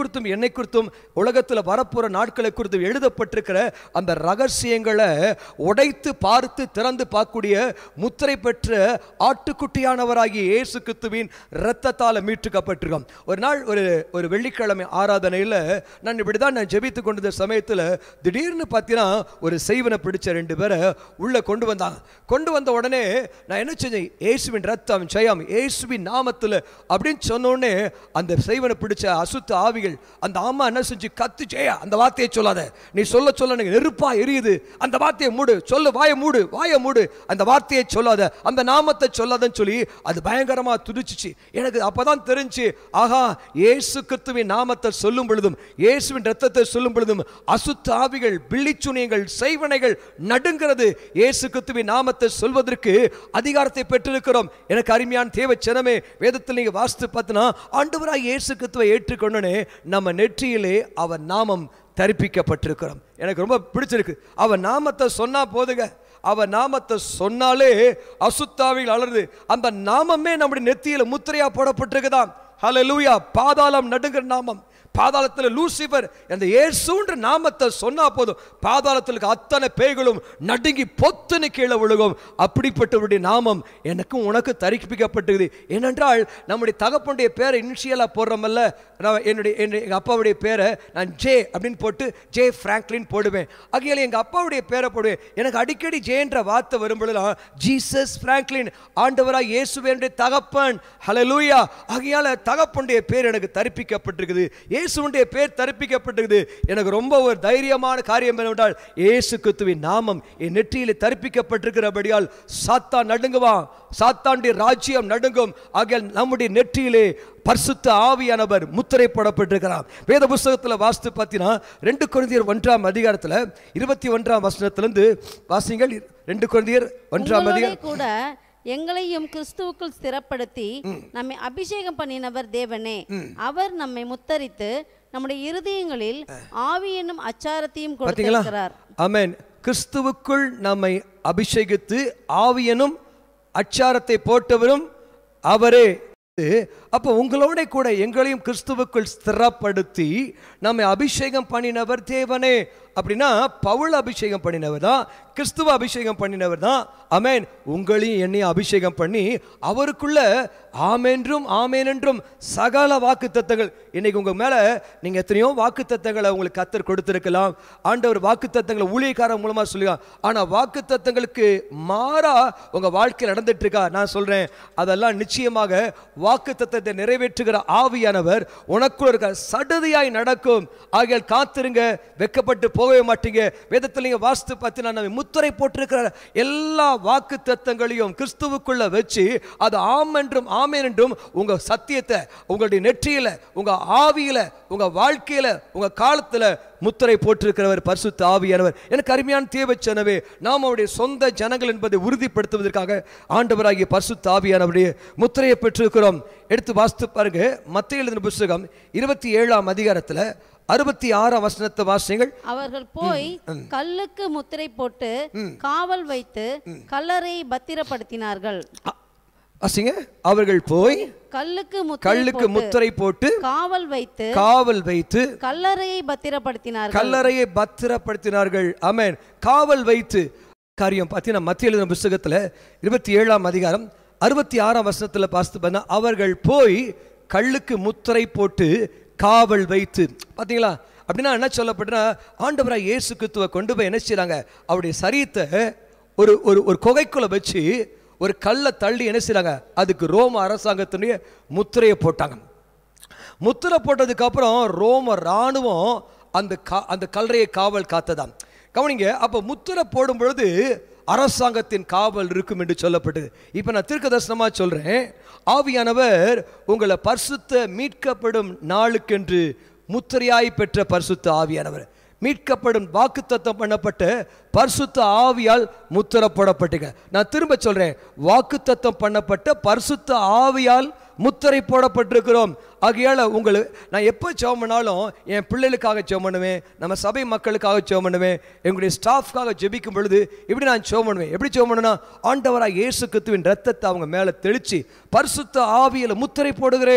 குறித்தும் என்னை குறித்தும் உலகத்தில் வரப்போற நாட்களை குறித்தும் எழுதப்பட்டிருக்கிற அந்த ரகசியங்களை உடைத்து பார்த்து திறந்து பார்க்கக்கூடிய முத்திரை பெற்ற ஆட்டுக்குட்டியானவராகிய இயேசு கிறிஸ்துவின் இரத்தத்தால் மீட்டுக்கப்பட்டிருக்கோம் ஒரு நாள் ஒரு ஒரு வெள்ளிக்கிழமை ஆராதனையில் நான் இப்படி தான் நான் ஜெபித்து கொண்டிருந்த சமயத்தில் திடீர்னு பார்த்தீங்கன்னா ஒரு செய்வனை பிடிச்ச ரெண்டு பேரை உள்ளே கொண்டு வந்தாங்க கொண்டு வந்த உடனே நான் என்ன செஞ்சேன் இயேசுவின் ரத்தம் ஜெயம் இயேசுவின் நாமத்தில் அப்படின்னு சொன்ன உடனே அந்த செய்வனை பிடிச்ச அசுத்த ஆவிகள் அந்த ஆமா என்ன செஞ்சு கத்து ஜெயா அந்த வார்த்தையை சொல்லாத நீ சொல்ல சொல்ல எனக்கு நெருப்பா எரியுது அந்த வார்த்தையை மூடு சொல்லு வாயை மூடு வாயை மூடு அந்த வார்த்தையை சொல்லாத அந்த நாமத்தை சொல்லாதன்னு சொல்லி அது பயங்கரமா துடிச்சிச்சு எனக்கு அப்பதான் தெரிஞ்சு ஆஹா இயேசு கிறிஸ்துவின் நாமத்தை சொல்லும் பொழுதும் இயேசுவின் ரத்தத்தை சொல்லும் பொழுதும் அசுத்த ஆவிகள் பிள்ளிச்சுனியங்கள் செய்வனைகள் நடுங்கிறது இயேசு கிறிஸ்துவின் நாமத்தை சொல்வதற்கு அதிகாரத்தை பெற்றிருக்கிறோம் எனக்கு அருமையான தேவ ஜனமே வேதத்தில் நீங்க வாசித்து பார்த்தனா ஆண்டவராய் இயேசு கிறிஸ்துவை ஏற்றுக்கொண்டனே நம்ம நெற்றியிலே அவர் நாமம் தரிப்பிக்கப்பட்டிருக்கிறோம் எனக்கு ரொம்ப பிடிச்சிருக்கு அவர் நாமத்தை சொன்னா போதுங்க அவர் நாமத்தை சொன்னாலே அசுத்தாவிகள் அலருது அந்த நாமமே நம்முடைய நெத்தியில முத்திரையா போடப்பட்டிருக்குதாம் ஹalleluya பாதாளம் நடுங்கிற நாமம் பாதாளத்தில் லூசிபர் அந்த இயேசுன்ற நாமத்தை சொன்னா போதும் பாதாளத்தில் அத்தனை பேய்களும் நடுங்கி பொத்துன்னு கீழே விழுகும் அப்படிப்பட்டவருடைய நாமம் எனக்கும் உனக்கு தரிப்பிக்கப்பட்டது ஏனென்றால் நம்முடைய தகப்பனுடைய பேரை இனிஷியலாக போடுறோமல்ல நான் என்னுடைய என்னுடைய எங்கள் அப்பாவுடைய பேரை நான் ஜே அப்படின்னு போட்டு ஜே ஃப்ராங்க்லின் போடுவேன் ஆகையால் எங்கள் அப்பாவுடைய பேரை போடுவேன் எனக்கு அடிக்கடி ஜேன்ற வார்த்தை வரும்பொழுதுலாம் ஜீசஸ் ஃப்ராங்க்லின் ஆண்டவராக இயேசுவேனுடைய தகப்பன் ஹalleluya ஆகையால் தகப்பனுடைய பேர் எனக்கு தரிப்பிக்கப்பட்டிருக்குது இயேசுடைய பேர் தரிப்பிக்கப்பட்டிருக்குது எனக்கு ரொம்ப ஒரு தைரியமான காரியம் என்னவென்றால் இயேசு கிறிஸ்துவின் நாமம் என் நெற்றியில் தரிப்பிக்கப்பட்டிருக்கிறபடியால் சாத்தான் நடுங்குவான் சாத்தானுடைய ராஜ்யம் நடுங்கும் ஆகையால் நம்முடைய நெற்றியிலே பரிசுத்த ஆவியானவர் முத்திரை போடப்பட்டிருக்கிறார் வேத புஸ்தகத்தில் வாசித்து பார்த்தீங்கன்னா ரெண்டு குழந்தையர் ஒன்றாம் அதிகாரத்தில் இருபத்தி ஒன்றாம் வசனத்திலிருந்து வாசிங்கள் ரெண்டு குழந்தையர் ஒன்றாம் உங்களோடே அதிகாரம் கூட எங்களையும் கிறிஸ்துவுக்குள் ஸ்திரப்படுத்தி நம்மை அபிஷேகம் பண்ணினவர் தேவனே அவர் நம்மை முத்தரித்து நம்முடைய இருதயங்களில் ஆவி என்னும் அச்சாரத்தையும் பார்த்தீங்களா கொடுத்திருக்கிறார் ஆமென் கிறிஸ்துவுக்குள் நம்மை அபிஷேகித்து ஆவியனும் அச்சாரத்தை போட்டவரும் அவரே அப்போ உங்களோட கூட எங்களையும் கிறிஸ்துவுக்குள் ஸ்திரப்படுத்தி நம்மை அபிஷேகம் பண்ணினவர் தேவனே அப்படின்னா பவுல் அபிஷேகம் பண்ணினவர் தான் கிறிஸ்துவ அபிஷேகம் பண்ணினவர் தான் அமேன் உங்களையும் என்னையும் அபிஷேகம் பண்ணி அவருக்குள்ள ஆமென்றும் ஆமேன் என்றும் சகல வாக்கு தத்தங்கள் இன்னைக்கு உங்க மேல நீங்க எத்தனையோ வாக்கு தத்தங்களை உங்களுக்கு கத்தர் கொடுத்திருக்கலாம் ஆண்டவர் வாக்கு தத்தங்களை ஊழியக்காரன் மூலமா சொல்லுவாங்க ஆனா வாக்கு தத்தங்களுக்கு மாறா உங்க வாழ்க்கையில் நடந்துட்டு இருக்கா நான் சொல்றேன் அதெல்லாம் நிச்சயமாக வாக்கு தத்தத்தை நிறைவேற்றுகிற ஆவியானவர் உனக்குள்ள இருக்க சடுதியாய் நடக்கும் ஆகியால் காத்திருங்க வெக்கப்பட்டு போகவே மாட்டீங்க வேதத்தில் நீங்க வாஸ்து பார்த்தீங்கன்னா நம்ம முத்திரை போட்டிருக்கிற எல்லா வாக்கு தத்தங்களையும் கிறிஸ்துவுக்குள்ள வச்சு அது ஆம் என்றும் ஆமேன் என்றும் உங்க சத்தியத்தை உங்களுடைய நெற்றியில உங்க ஆவியில உங்க வாழ்க்கையில உங்க காலத்துல முத்திரை போட்டிருக்கிறவர் பரிசுத்த ஆவியானவர் எனக்கு அருமையான தேவச்சனவே நாம் அவருடைய சொந்த ஜனங்கள் என்பதை உறுதிப்படுத்துவதற்காக ஆண்டவராகிய பரிசுத்த ஆவியானவருடைய முத்திரையை பெற்றிருக்கிறோம் எடுத்து வாசித்து பாருங்க மத்திய எழுதின புஸ்தகம் இருபத்தி ஏழாம் அதிகாரத்துல அறுபத்தி ஆறாம் வசனத்தை வாசிங்கள் அவர்கள் போய் கல்லுக்கு முத்திரை போட்டு காவல் வைத்து கல்லறையை பத்திரப்படுத்தினார்கள் அ- வாசிங்க அவர்கள் போய் கல்லுக்கு முத்திரை கல்லுக்கு போட்டு முத்திரை போட்டு காவல் வைத்து காவல் வைத்து கல்லறையை பத்திரப்படுத்தினார்கள் கல்லறையை பத்திரப்படுத்தினார்கள் ஆமென் காவல் வைத்து காரியம் பார்த்தீங்கன்னா மத்திய எழுதின புஸ்தகத்தில் இருபத்தி ஏழாம் அதிகாரம் அறுபத்தி ஆறாம் வசனத்தில் பார்த்து பார்த்தா அவர்கள் போய் கல்லுக்கு முத்திரை போட்டு காவல் வைத்து பார்த்தீங்களா அப்படின்னா என்ன சொல்லப்பட்டுனா ஆண்டவராக இயேசு கிறிஸ்துவை கொண்டு போய் என்ன செய்றாங்க அவருடைய சரீரத்தை ஒரு ஒரு ஒரு குகைக்குள்ள வச்சு ஒரு கல்லை தள்ளி என்ன செய்றாங்க அதுக்கு ரோம அரசாங்கத்தினுடைய முத்திரையை போட்டாங்க முத்திரை போட்டதுக்கு அப்புறம் ரோம ராணுவம் அந்த கா அந்த கல்லறையை காவல் காத்ததாம் கவனிங்க அப்போ முத்திரை போடும் பொழுது அரசாங்கத்தின் காவல் இருக்கும் என்று சொல்லப்பட்டது இப்போ நான் தீர்க்க தரிசனமா சொல்றேன் ஆவியானவர் உங்களை பரிசுத்த மீட்கப்படும் நாளுக்கென்று முத்திரையாய் பெற்ற பரிசுத்த ஆவியானவர் மீட்கப்படும் வாக்குத்தத்தம் பண்ணப்பட்ட பரிசுத்த ஆவியால் முத்திரப்படப்பட்டுங்க நான் திரும்ப சொல்றேன் வாக்குத்தத்தம் பண்ணப்பட்ட பரிசுத்த ஆவியால் முத்திரை போடப்பட்டிருக்கிறோம் ஆகையால உங்களை நான் எப்போ ஜெபம் பண்ணாலும் என் பிள்ளைகளுக்காக ஜெபம் பண்ணுவேன் நம்ம சபை மக்களுக்காக ஜெபம் பண்ணுவேன் எங்களுடைய ஸ்டாஃப்காக ஜெபிக்கும் பொழுது இப்படி நான் ஜெபம் பண்ணுவேன் எப்படி ஜெபம் பண்ணுனா ஆண்டவராக இயேசு கிறிஸ்துவின் ரத்தத்தை அவங்க மேலே தெளிச்சு பரிசுத்த ஆவியில முத்திரை போடுகிறேன்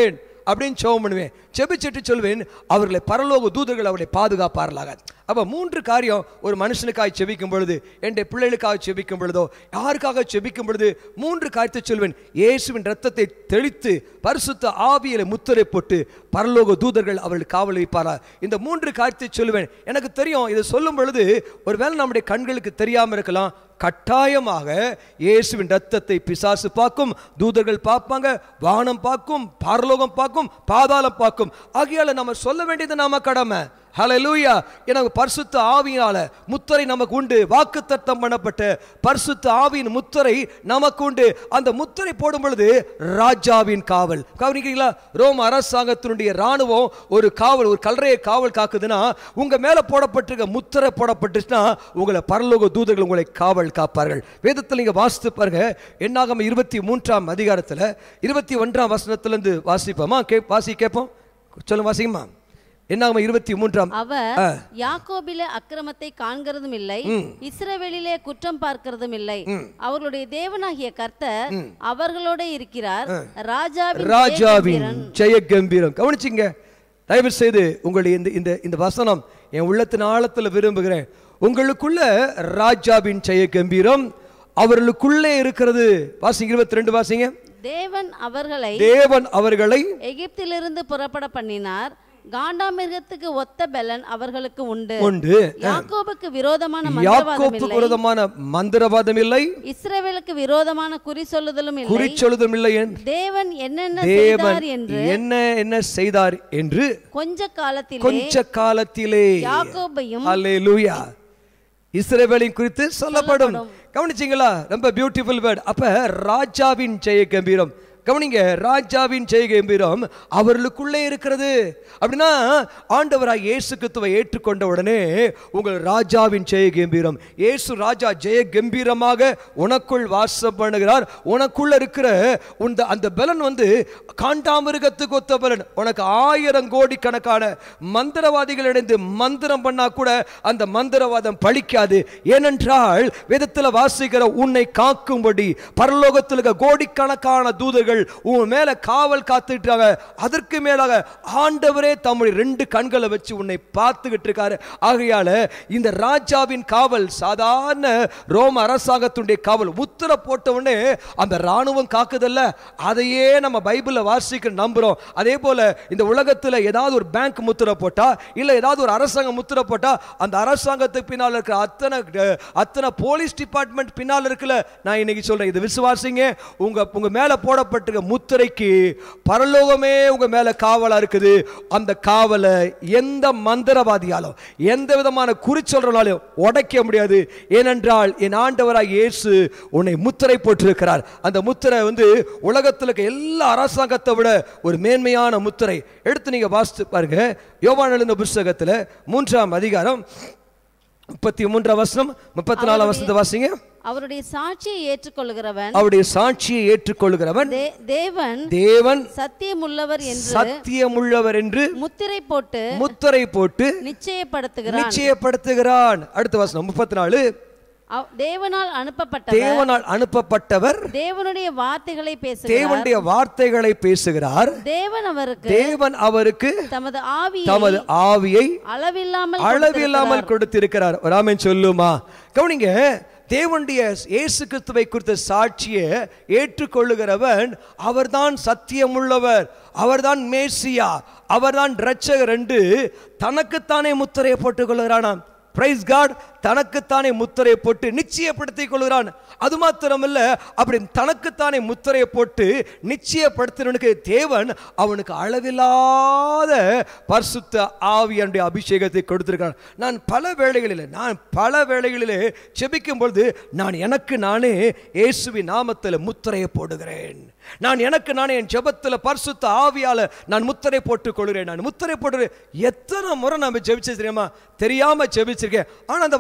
அப்படின்னு ஜெபம் பண்ணுவேன் ஜெபிச்சுட்டு சொல்வேன் அவர்களை பரலோக தூதர்கள் அவர்களை பாதுகாப்பார்களாக அப்ப மூன்று காரியம் ஒரு மனுஷனுக்காக செபிக்கும் பொழுது என் பிள்ளைகளுக்காக செபிக்கும் பொழுதோ யாருக்காக செபிக்கும் பொழுது மூன்று காரியத்தை சொல்வேன் இயேசுவின் ரத்தத்தை தெளித்து பரிசுத்த ஆவியில முத்திரை போட்டு பரலோக தூதர்கள் அவர்கள் காவல் வைப்பாரா இந்த மூன்று காரியத்தை சொல்லுவேன் எனக்கு தெரியும் இதை சொல்லும் பொழுது ஒருவேளை நம்முடைய கண்களுக்கு தெரியாம இருக்கலாம் கட்டாயமாக இயேசுவின் ரத்தத்தை பிசாசு பார்க்கும் தூதர்கள் பார்ப்பாங்க வானம் பார்க்கும் பரலோகம் பார்க்கும் பாதாளம் பார்க்கும் ஆகையால நம்ம சொல்ல வேண்டியது நாம கடமை ஹalleluya எனக்கு பரிசுத்த ஆவியினால முத்திரை நமக்கு உண்டு வாக்குத்தத்தம் பண்ணப்பட்ட பரிசுத்த ஆவியின் முத்திரை நமக்கு உண்டு அந்த முத்திரை போடும் பொழுது ராஜாவின் காவல் கவனிக்கிறீங்களா ரோம அரசாங்கத்தினுடைய ராணுவம் ஒரு காவல் ஒரு கல்லறையை காவல் காக்குதுன்னா உங்க மேல போடப்பட்டிருக்க முத்திரை போடப்பட்டுச்சுன்னா உங்களை பரலோக தூதர்கள் உங்களை காவல் காப்பார்கள் வேதத்தில் நீங்க வாசித்து பாருங்க என்னாகம இருபத்தி மூன்றாம் அதிகாரத்துல இருபத்தி ஒன்றாம் வசனத்திலிருந்து வாசிப்போமா கே வாசி கேட்போம் சொல்லுங்க வாசிங்கம்மா என்னாகம இருபத்தி மூன்றாம் அவர் ஆ. யாக்கோபிலே அக்கிரமத்தை காண்கிறதும் இல்லை இஸ்ரவேலிலே குற்றம் பார்க்கிறதும் இல்லை அவர்களுடைய தேவனாகிய கர்த்தர் அவர்களோட இருக்கிறார் ராஜாவின் ராஜாவின் ஜெயகம்பீரன் ஜெய கம்பீரம் கவனிச்சிங்க தயவு செய்து உங்களுடைய இந்த இந்த இந்த வசனம் என் உள்ளத்தின் ஆழத்தில் விரும்புகிறேன் உங்களுக்குள்ள ராஜாவின் ஜெய கம்பீரம் அவர்களுக்குள்ளே இருக்கிறது வாசிங்க இருபத்தி ரெண்டு வாசிங்க தேவன் அவர்களை தேவன் அவர்களை எகிப்திலிருந்து புறப்பட பண்ணினார் காண்டாமிருகத்துக்கு ஒத்த பெலன் அவர்களுக்கு உண்டு உண்டு யாக்கோபுக்கு விரோதமான மந்திரவாதம் யாக்கோப்புக்கு இல்லை விரோதமான மந்திரவாதம் இல்லை இஸ்ரவேலுக்கு விரோதமான குறி சொல்லுதலும் இல்லை குறிச்சொழுதும் இல்லை என்று தேவன் என்னென்ன தேவன் செய்தார் என்று என்ன என்ன செய்தார் என்று கொஞ்ச காலத்திலே கொஞ்ச காலத்திலே யாக்கோபையும் அல்லேலூயா இஸ்ரவேலின் குறித்து சொல்லப்படும் கவனிச்சிங்களா ரொம்ப பியூட்டிஃபுல் வேர்ட் அப்ப ராஜாவின் ஜெய கம்பீரம் கவனிங்க ராஜாவின் ஜெய கம்பீரம் அவர்களுக்குள்ளே இருக்கிறது அப்படின்னா ஆண்டவராய் இயேசு கிறிஸ்துவை ஏற்றுக்கொண்ட உடனே உங்கள் ராஜாவின் ஜெய கம்பீரம் இயேசு ராஜா ஜெய கம்பீரமாக உனக்குள் வாசம் பண்ணுகிறார் உனக்குள்ள இருக்கிற உந்த அந்த பலன் வந்து காண்டாமிருகத்துக்கு ஒத்த பலன் உனக்கு ஆயிரம் கோடி கணக்கான மந்திரவாதிகள் இணைந்து மந்திரம் பண்ணா கூட அந்த மந்திரவாதம் பழிக்காது ஏனென்றால் வேதத்தில் வாசிக்கிற உன்னை காக்கும்படி பரலோகத்தில் இருக்க கோடிக்கணக்கான தூதர்கள் உன் மேல காவல் காத்துட்டாங்க அதற்கு மேலாக ஆண்டவரே தம்முடைய ரெண்டு கண்களை வச்சு உன்னை பார்த்துக்கிட்டு இருக்காரு ஆகையால இந்த ராஜாவின் காவல் சாதாரண ரோம அரசாங்கத்துடைய காவல் முத்திர போட்ட உடனே அந்த ராணுவம் காக்குதல்ல அதையே நம்ம பைபிள்ல வாசிக்க நம்புறோம் அதே போல இந்த உலகத்துல ஏதாவது ஒரு பேங்க் முத்திர போட்டா இல்ல ஏதாவது ஒரு அரசாங்கம் முத்திர போட்டா அந்த அரசாங்கத்துக்கு பின்னால் இருக்கிற அத்தனை அஹ், அத்தனை போலீஸ் டிபார்ட்மெண்ட் பின்னால் இருக்குல்ல நான் இன்னைக்கு சொல்றேன் இது விசுவாசிங்க உங்க உங்க மேல போடப்பட்டிருக்க முத்திரைக்கு பரலோகமே உங்க மேல காவலா இருக்குது அந்த காவலை எந்த மந்திரவாதியாலும் எந்த விதமான குறிச்சொல்றாலும் உடைக்க முடியாது ஏனென்றால் என் ஆண்டவராய் இயேசு உன்னை முத்திரை போட்டிருக்கிறார் அந்த முத்திரை வந்து உலகத்தில் இருக்க எல்லா அரசாங்கத்தை விட ஒரு மேன்மையான முத்திரை எடுத்து நீங்க வாசித்து பாருங்க யோவான் எழுந்த புஸ்தகத்துல மூன்றாம் அதிகாரம் முப்பத்தி மூன்றாம் வசனம் முப்பத்தி நாலாம் வசனத்தை வாசிங்க அவருடைய சாட்சியை ஏற்றுக்கொள்கிறவன் அவருடைய சாட்சியை ஏற்றுக்கொள்கிறவன் தே- தேவன் தேவன் சத்தியமுள்ளவர் என்று சத்தியமுள்ளவர் என்று முத்திரை போட்டு முத்திரை போட்டு நிச்சயப்படுத்துகிறான் நிச்சயப்படுத்துகிறான் அடுத்த வசனம் முப்பத்தி நாலு அவ்- தேவனால் அனுப்பப்பட்டவர் தேவனால் அனுப்பப்பட்டவர் தேவனுடைய வார்த்தைகளை பேசுகிறார் தேவனுடைய வார்த்தைகளை பேசுகிறார் தேவன் அவருக்கு தேவன் அவருக்கு தமது ஆவியை தமது ஆவியை அளவில்லாமல் அளவில்லாமல் கொடுத்திருக்கிறார் ராமன் சொல்லுமா கவனிங்க தேவனுடைய இயேசு கிறிஸ்துவை குறித்த சாட்சியை ஏற்றுக்கொள்ளுகிறவன் அவர்தான் சத்தியமுள்ளவர் அவர்தான் மேசியா அவர்தான் இரட்சகர் என்று தனக்குத்தானே முத்திரையை போட்டுக் கொள்கிறானாம் பிரைஸ் காட் தனக்குத்தானே முத்திரையை போட்டு நிச்சயப்படுத்திக் கொள்கிறான் அது மாத்திரமல்ல அப்படி தனக்குத்தானே முத்திரையை போட்டு நிச்சயப்படுத்தினவனுக்கு தேவன் அவனுக்கு அளவில்லாத பரிசுத்த ஆவியனுடைய அபிஷேகத்தை கொடுத்திருக்கிறான் நான் பல வேளைகளில் நான் பல வேளைகளிலே செபிக்கும் பொழுது நான் எனக்கு நானே இயேசுவின் நாமத்தில் முத்திரையை போடுகிறேன் நான் எனக்கு நானே என் ஜெபத்தில் பரிசுத்த ஆவியால நான் முத்திரை போட்டுக் கொள்கிறேன் நான் முத்திரை போட்டு எத்தனை முறை நான் ஜெபிச்சு தெரியுமா தெரியாம ஜெபிச்சிருக்கேன் ஆனா அந்த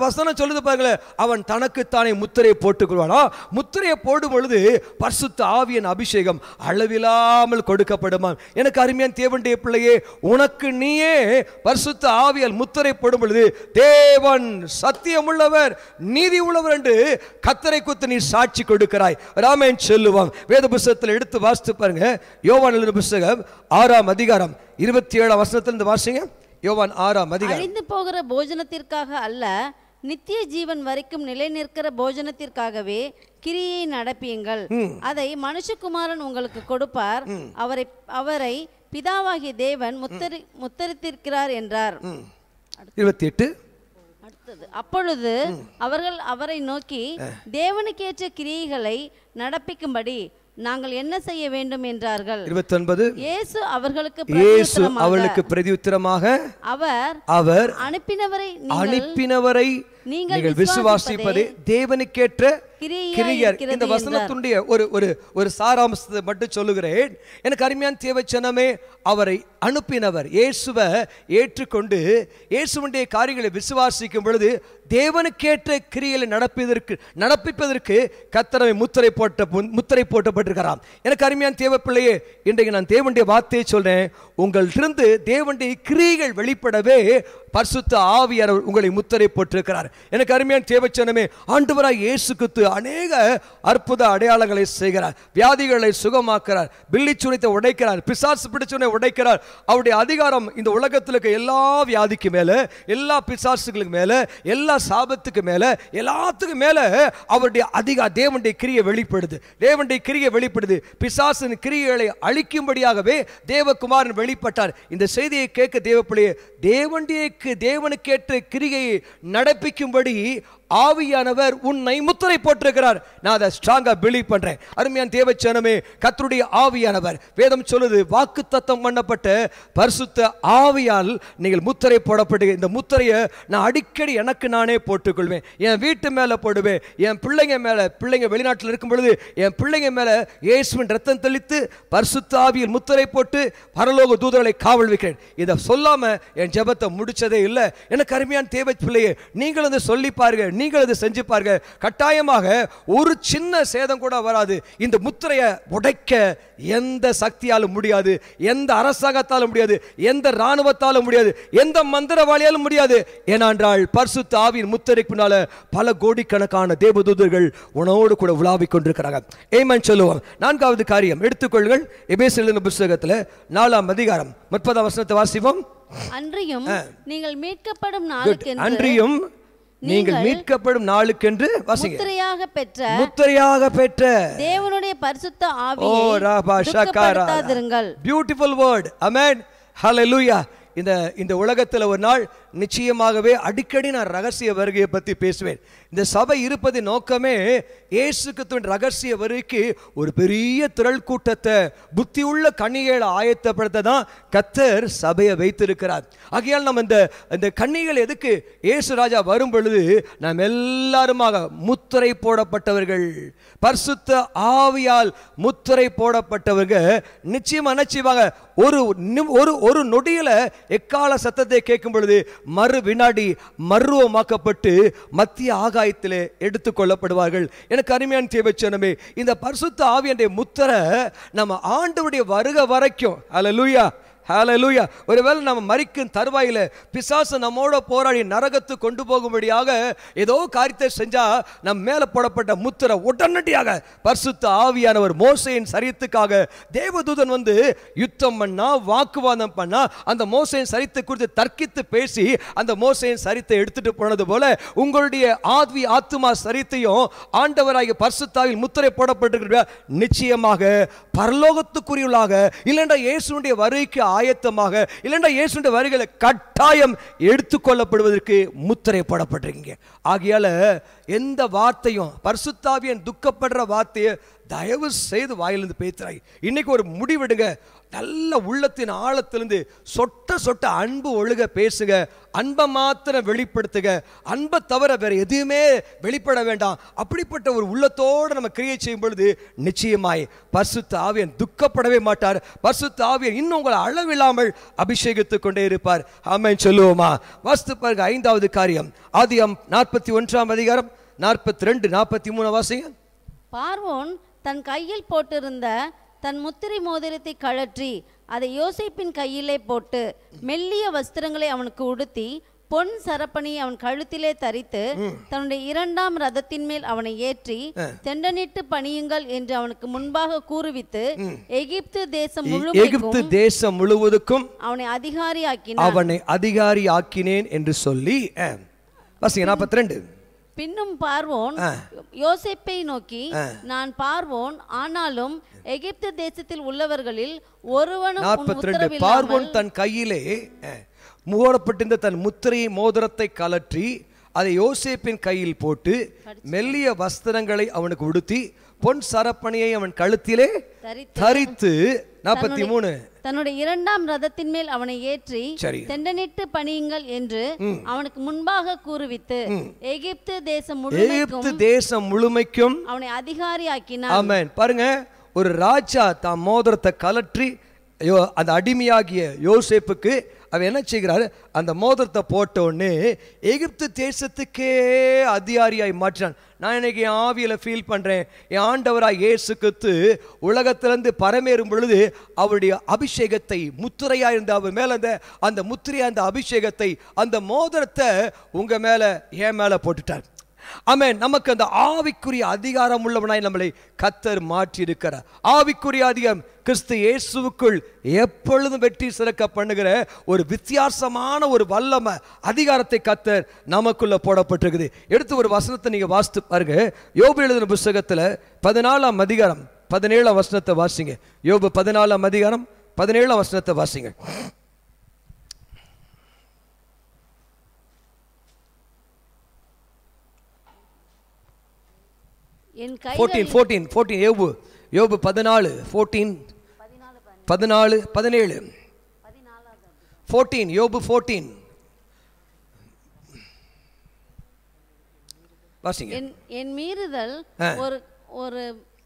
வசனம் சொல்லுது பாருங்களேன் அவன் தனக்குத்தானே முத்திரையை போட்டுக் கொள்வானா முத்திரையை போடும் பொழுது பரிசுத்த ஆவியின் அபிஷேகம் அளவில்லாமல் கொடுக்கப்படுமா எனக்கு அருமையான தேவனுடைய பிள்ளையே உனக்கு நீயே பரிசுத்த ஆவியால் முத்திரை போடும் பொழுது தேவன் சத்தியமுள்ளவர் நீதி உள்ளவர் என்று கத்தரை குத்து நீ சாட்சி கொடுக்கிறாய் ராமேன் சொல்லுவான் வேத புஸ்தகத்தில் எடுத்து வாசித்து பாருங்க யோவான் எழுதின புஸ்தகம் ஆறாம் அதிகாரம் இருபத்தி ஏழாம் வசனத்திலிருந்து வாசிங்க யோவான் ஆறாம் அதிகாரம் அழிந்து போகிற போஜனத்திற்காக அல்ல நித்திய ஜீவன் வரைக்கும் நிலை நிற்கிற போஜனத்திற்காகவே கிரியை நடப்பியுங்கள் அதை மனுஷகுமாரன் உங்களுக்கு கொடுப்பார் அவரை அவரை பிதாவாகிய தேவன் முத்தரி முத்தரித்திருக்கிறார் என்றார் இருபத்தி எட்டு அடுத்தது அப்பொழுது அவர்கள் அவரை நோக்கி தேவனுக்கேற்ற கிரியைகளை நடப்பிக்கும்படி நாங்கள் என்ன செய்ய வேண்டும் என்றார்கள் இருபத்தி ஒன்பது இயேசு அவர்களுக்கு இயேசு பிரதியுத்தரமாக, அவளுக்கு பிரதியுத்தரமாக அவர் அவர் அனுப்பினவரை நீங்கள் அனுப்பினவரை நீங்கள் நீங்கள் விசுவாசிப்பதே தேவனுக்கேற்ற கிரியாய் கிரியர் இருக்கிறது இந்த வசனத்துடைய ஒரு ஒரு ஒரு சாராம்சத்தை மட்டும் சொல்லுகிறேன் எனக்கு அருமையான தேவச்சனமே அவரை அனுப்பினவர் இயேசுவை ஏற்றுக்கொண்டு இயேசுவனுடைய காரியங்களை விசுவாசிக்கும் பொழுது தேவனுக்கேற்ற கிரியைகளை நடப்பதற்கு நடப்பிப்பதற்கு கத்தரவை முத்திரை போட்ட புன்- முத்திரை போட்டப்பட்டிருக்கிறார் எனக்கு அருமையான தேவ பிள்ளையே இன்றைக்கு நான் தேவனுடைய வார்த்தையை சொல்றேன் உங்களிலிருந்து தேவனுடைய கிரியைகள் வெளிப்படவே பரிசுத்த ஆவியானவர் உங்களை முத்திரை போட்டிருக்கிறார் எனக்கு அருமையான தேவச்சனமே ஆண்டவராய் இயேசு கிறிஸ்து அநேக அற்புத அடையாளங்களை செய்கிறார் வியாதிகளை சுகமாக்குறார் பில்லி சுனைத்தை உடைக்கிறார் பிசாசு பிடிச்சுனை உடைக்கிறார் அவருடைய அதிகாரம் இந்த உலகத்தில் இருக்க எல்லா வியாதிக்கு மேல எல்லா பிசாசுகளுக்கு மேல எல்லா சாபத்துக்கு மேல எல்லாத்துக்கும் மேல அவருடைய அதிக தேவனுடைய கிரியை வெளிப்படுது தேவனுடைய கிரியை வெளிப்படுது பிசாசின் கிரியைகளை அழிக்கும்படியாகவே தேவகுமாரன் வெளிப்பட்டார் இந்த செய்தியை கேட்க தேவப்பிள்ளையே தேவனுடைய தேவனுக்கேற்ற கிரிகையை நடப்பிக்கும்படி ஆவியானவர் உன்னை முத்திரை போட்டிருக்கிறார் நான் அதை ஸ்ட்ராங்கா பிலீவ் பண்றேன் அருமையான தேவச்சனமே கர்த்தருடைய ஆவியானவர் வேதம் சொல்லுது வாக்கு தத்தம் பண்ணப்பட்ட பரிசுத்த ஆவியால் நீங்கள் முத்திரை போடப்பட்டு இந்த முத்திரையை நான் அடிக்கடி எனக்கு நானே போட்டுக்கொள்வேன் என் வீட்டு மேல போடுவேன் என் பிள்ளைங்க மேல பிள்ளைங்க வெளிநாட்டில் இருக்கும் பொழுது என் பிள்ளைங்க மேல இயேசுவின் ரத்தம் தெளித்து பரிசுத்த ஆவியில் முத்திரை போட்டு பரலோக தூதர்களை காவல் வைக்கிறேன் இதை சொல்லாம என் ஜெபத்தை முடிச்சதே இல்லை எனக்கு அருமையான தேவை பிள்ளையே நீங்கள் அதை சொல்லி பாருங்க நீங்கள் அதை செஞ்சு பாருங்க கட்டாயமாக ஒரு சின்ன சேதம் கூட வராது இந்த முத்திரையை உடைக்க எந்த சக்தியாலும் முடியாது எந்த அரசாங்கத்தாலும் முடியாது எந்த இராணுவத்தாலும் முடியாது எந்த மந்திரவாளியாலும் முடியாது ஏனென்றால் பரிசுத்த ஆவியின் முத்திரைக்கு பின்னால பல கோடிக்கணக்கான தேவதூதர்கள் உணவோடு கூட உலாவிக் கொண்டிருக்கிறாங்க ஏமன் சொல்லுவோம் நான்காவது காரியம் எடுத்துக்கொள்ளுங்கள் எபேசிலின் புஸ்தகத்துல நாலாம் அதிகாரம் முப்பதாம் வசனத்தை வாசிப்போம் அன்றியும் நீங்கள் மீட்கப்படும் Good. நாளுக்கென்று அன்றியும் நீங்கள் நீங்கள் மீட்கப்படும் நாளுக்கென்று வாசிங்க முத்திரையாக பெற்ற முத்திரையாக பெற்ற தேவனுடைய பரிசுத்த ஓ ஆவியை ராபா ஷகாரா துக்கப்படுத்தாதிருங்கள் பியூட்டிஃபுல் வேர்ட் அமேன் ஹalleluya இந்த இந்த உலகத்துல ஒரு நாள் நிச்சயமாகவே அடிக்கடி நான் ரகசிய வருகையை பத்தி பேசுவேன் இந்த சபை இருப்பது நோக்கமே இயேசு கிறிஸ்துவின் ரகசிய வருகைக்கு ஒரு பெரிய திரள் கூட்டத்தை புத்தி உள்ள கன்னிகைகளை ஆயத்தப்படுத்த தான் கத்தர் சபையை வைத்திருக்கிறார் ஆகையால் நம்ம இந்த இந்த கன்னிகள் எதுக்கு இயேசு ராஜா வரும் பொழுது நாம் எல்லாருமாக முத்திரை போடப்பட்டவர்கள் பரிசுத்த ஆவியால் முத்திரை போடப்பட்டவர்கள் நிச்சயமா நிச்சயமாக ஒரு நிம்- ஒரு ஒரு நொடியில எக்கால சத்தத்தை கேட்கும் பொழுது மறு வினாடி மர்வமாக்கப்பட்டு மத்திய ஆகாயத்திலே எடுத்துக் கொள்ளப்படுவார்கள் எனக்கு அருமையான தேவச்சனமே இந்த பரிசுத்த ஆவியனுடைய முத்திரை நம்ம ஆண்டவருடைய வருகை வரைக்கும் அல்லேலூயா ஹalleluya ஒருவேளை நம்ம மரிக்கும் தருவாயில பிசாசு நம்மோட போராடி நரகத்து கொண்டு போகும்படியாக ஏதோ காரியத்தை செஞ்சா நம் மேல போடப்பட்ட முத்திரை உடனடியாக பரிசுத்த ஆவியானவர் மோசையின் சரியத்துக்காக தேவதூதன் வந்து யுத்தம் பண்ணா வாக்குவாதம் பண்ணா அந்த மோசையின் சரித்தை குறித்து தர்க்கித்து பேசி அந்த மோசையின் சரித்தை எடுத்துட்டு போனது போல உங்களுடைய ஆத்வி ஆத்துமா சரித்தையும் ஆண்டவராகிய பரிசுத்தாவில் முத்திரை போடப்பட்டிருக்கிற நிச்சயமாக பரலோகத்துக்குரியவளாக இல்லைண்டா இயேசுடைய வருகைக்கு ஆயத்தமாக இல்லைண்டா இயேசுடைய வருகையில கட்டாயம் எடுத்துக்கொள்ளப்படுவதற்கு முத்திரை போடப்பட்டிருக்கீங்க ஆகையால எந்த வார்த்தையும் பரிசுத்தாவியன் துக்கப்படுற வார்த்தையை தயவு செய்து வாயிலிருந்து பேசுறாய் இன்னைக்கு ஒரு முடிவெடுங்க நல்ல உள்ளத்தின் ஆழத்திலிருந்து சொட்ட சொட்ட அன்பு ஒழுக பேசுங்க அன்பை மாத்திரம் வெளிப்படுத்துக அன்பை தவிர வேற எதுவுமே வெளிப்பட வேண்டாம் அப்படிப்பட்ட ஒரு உள்ளத்தோடு நம்ம கிரியை செய்யும் பொழுது நிச்சயமாய் பரிசுத்த ஆவியன் துக்கப்படவே மாட்டார் பரிசுத்த ஆவியன் இன்னும் உங்களை அளவில்லாமல் அபிஷேகித்துக் கொண்டே இருப்பார் ஆமென் சொல்லுவோமா வாஸ்து பாருங்க ஐந்தாவது காரியம் ஆதியம் நாற்பத்தி ஒன்றாம் அதிகாரம் நாற்பத்தி ரெண்டு நாற்பத்தி மூணு வாசிங்க பார்வோன் தன் கையில் போட்டிருந்த தன் முத்திரை மோதிரத்தை கழற்றி அதை யோசேப்பின் கையிலே போட்டு மெல்லிய வஸ்திரங்களை அவனுக்கு உடுத்தி பொன் சரப்பணியை அவன் கழுத்திலே தரித்து தன்னுடைய இரண்டாம் ரதத்தின் மேல் அவனை ஏற்றி தெண்டனிட்டு பணியுங்கள் என்று அவனுக்கு முன்பாக கூறுவித்து எகிப்து தேசம் எகிப்து முழுமைக்கும் தேசம் முழுவதுக்கும் அவனை அதிகாரியாக்கினான் அவனை அதிகாரி ஆக்கினேன் என்று சொல்லி அஹ், வாசிங்க நாற்பத்தி ரெண்டு பின்னும் பார்வோன் யோசேப்பை நோக்கி நான் பார்வோன் ஆனாலும் எகிப்து தேசத்தில் உள்ளவர்களில் ஒருவனும் உன் நாற்பத்தி ரெண்டு உத்தரவில்லாமல் பார்வோன் தன் கையிலே அஹ், மூடப்பட்டிருந்த தன் முத்திரை மோதிரத்தை கலற்றி அதை யோசேப்பின் கையில் போட்டு மெல்லிய வஸ்திரங்களை அவனுக்கு உடுத்தி பொன் சரப்பணியை அவன் கழுத்திலே தரித்து தரித்து நாற்பத்தி மூணு தன்னுடைய இரண்டாம் ரதத்தின் மேல் அவனை ஏற்றி சரி. தெண்டனிட்டு பணியுங்கள் என்று அவனுக்கு முன்பாக கூறுவித்து எகிப்து தேசம் எகிப்து முழுமைக்கும் தேசம் முழுமைக்கும் அவனை அதிகாரியாக்கினான் ஆமென் பாருங்க ஒரு ராஜா தான் மோதிரத்தை கலற்றி யோ அந்த அடிமையாகிய யோசேப்புக்கு அவன் என்ன செய்கிறாரு அந்த மோதிரத்தை போட்ட உடனே எகிப்து தேசத்துக்கே அதிகாரியாய் மாற்றினான் நான் இன்னைக்கு என் ஆவியில ஃபீல் பண்றேன் என் ஆண்டவராய் இயேசு கிறிஸ்து உலகத்திலிருந்து பரமேறும் பொழுது அவருடைய அபிஷேகத்தை முத்திரையா இருந்த அவர் மேல அந்த அந்த முத்திரையா அந்த அபிஷேகத்தை அந்த மோதிரத்தை உங்க மேல என் மேல போட்டுட்டார் ஆமென் நமக்கு அந்த ஆவிக்குரிய அதிகாரம் உள்ளவனாய் நம்மளை கத்தர் மாற்றி இருக்கிறார் ஆவிக்குரிய அதிகாரம் கிறிஸ்து இயேசுவுக்குள் எப்பொழுதும் வெற்றி சிறக்க பண்ணுகிற ஒரு வித்தியாசமான ஒரு வல்லம அதிகாரத்தை கத்தர் நமக்குள்ள போடப்பட்டிருக்குது எடுத்து ஒரு வசனத்தை நீங்க வாசித்து பாருங்க யோபு எழுதின புஸ்தகத்துல பதினாலாம் அதிகாரம் பதினேழாம் வசனத்தை வாசிங்க யோபு பதினாலாம் அதிகாரம் பதினேழாம் வசனத்தை வாசிங்க என் ஃபோர்டீன் கைகளில் ஃபோர்டீன் ஃபோர்டீன் யோபு யோபு பதினாலு ஃபோர்டீன் பதினாலு பதினேழு ஃபோர்டீன் யோபு ஃபோர்டீன் வாசிங்க என் என் மீறுதல் ஆ. ஒரு ஒரு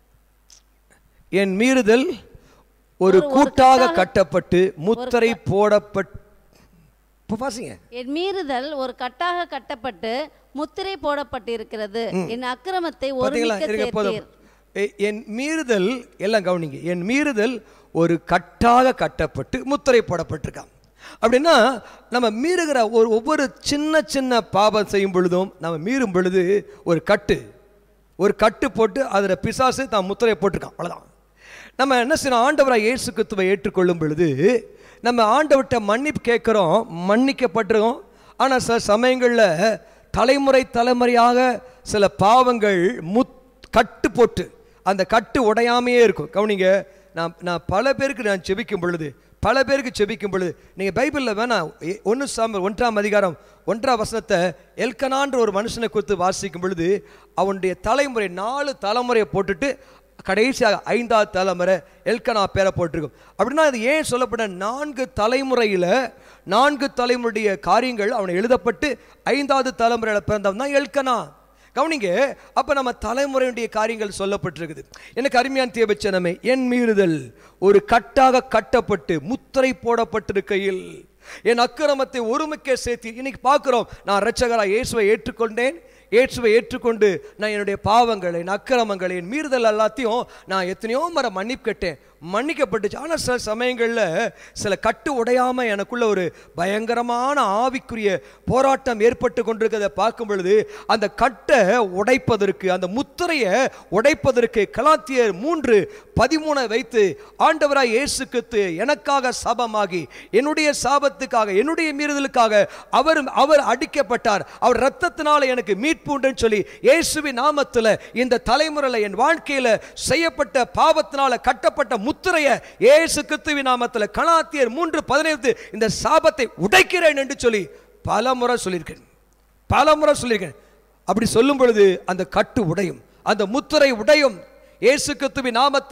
என் மீறுதல் ஒரு ஒரு கூட்டாக கட்டாக- கட்டப்பட்டு முத்திரை போடப்பட்டு இப்போ வாசிங்க என் மீறுதல் ஒரு கட்டாக கட்டப்பட்டு முத்திரை போடப்பட்டிருக்கிறது என் அக்கிரமத்தை பார்த்தீங்களா ஒருமிக்க இருங்க போதும் சேர்த்தீர் எ- என் மீறுதல் எல்லாம் கவனிங்க என் மீறுதல் ஒரு கட்டாக கட்டப்பட்டு முத்திரை போடப்பட்டிருக்கான் அப்படின்னா நம்ம மீறுகிற ஒரு ஒவ்வொரு சின்ன சின்ன பாவம் செய்யும் பொழுதும் நம்ம மீறும் பொழுது ஒரு கட்டு ஒரு கட்டு போட்டு அதில் பிசாசு தான் முத்திரையை போட்டிருக்கான் அவ்வளோதான் நம்ம என்ன செய்யணும் ஆண்டவராக இயேசு கிறிஸ்துவை ஏற்றுக்கொள்ளும் பொழுது நம்ம ஆண்டவர்கிட்ட மன்னிப்பு கேட்குறோம் மன்னிக்கப்பட்டிருக்கோம் ஆனால் சில சமயங்களில் தலைமுறை தலைமுறையாக சில பாவங்கள் முத் கட்டு போட்டு அந்த கட்டு உடையாமையே இருக்கும் கவனிங்க நான் நான் பல பேருக்கு நான் செபிக்கும் பொழுது பல பேருக்கு செபிக்கும் பொழுது நீங்கள் பைபிளில் வேணா ஒன்று சாம்பர் ஒன்றாம் அதிகாரம் ஒன்றாம் வசனத்தை எல்கனான்ற ஒரு மனுஷனை குறித்து வாசிக்கும் பொழுது அவனுடைய தலைமுறை நாலு தலைமுறையை போட்டுட்டு கடைசியாக ஐந்தாவது தலைமுறை எல்கனா பேரை போட்டிருக்கும் அப்படின்னா அது ஏன் சொல்லப்பட்ட நான்கு தலைமுறையில் நான்கு தலைமுறையுடைய காரியங்கள் அவனை எழுதப்பட்டு ஐந்தாவது தலைமுறையில் பிறந்தவன் தான் எல்கனா கவனிங்க அப்ப நம்ம தலைமுறையுடைய காரியங்கள் சொல்லப்பட்டிருக்குது எனக்கு அருமையான தேவச்சனமே என் மீறுதல் ஒரு கட்டாக கட்டப்பட்டு முத்திரை போடப்பட்டிருக்கையில் என் அக்கிரமத்தை ஒருமிக்க சேர்த்து இன்னைக்கு பார்க்கிறோம் நான் ரட்சகரா இயேசுவை ஏற்றுக்கொண்டேன் இயேசுவை ஏற்றுக்கொண்டு நான் என்னுடைய பாவங்களை என் அக்கிரமங்களை என் மீறுதல் எல்லாத்தையும் நான் எத்தனையோ முறை மன்னிப்பு கேட்டேன் மன்னிக்கப்பட்டுச்சு ஆனால் சில சமயங்களில் சில கட்டு உடையாம எனக்குள்ள ஒரு பயங்கரமான ஆவிக்குரிய போராட்டம் ஏற்பட்டு கொண்டிருக்கிறத பார்க்கும் பொழுது அந்த கட்டை உடைப்பதற்கு அந்த முத்திரையை உடைப்பதற்கு கலாத்தியர் மூன்று பதிமூணை வைத்து ஆண்டவராய் இயேசு கிறிஸ்து எனக்காக சாபமாகி என்னுடைய சாபத்துக்காக என்னுடைய மீறுதலுக்காக அவர் அவர் அடிக்கப்பட்டார் அவர் ரத்தத்தினால எனக்கு மீட்பு உண்டுன்னு சொல்லி இயேசுவின் நாமத்தில் இந்த தலைமுறையில் என் வாழ்க்கையில செய்யப்பட்ட பாவத்தினால கட்டப்பட்ட முத்திரையை இயேசு கிறிஸ்துவின் நாமத்தில் கலாத்தியர் மூன்று பதினைந்து இந்த சாபத்தை உடைக்கிறேன் என்று சொல்லி பல முறை சொல்லியிருக்கேன் பல முறை சொல்லியிருக்கேன் அப்படி சொல்லும் பொழுது அந்த கட்டு உடையும் அந்த முத்திரை உடையும் இயேசு கிறிஸ்துவின் நாமத்தில்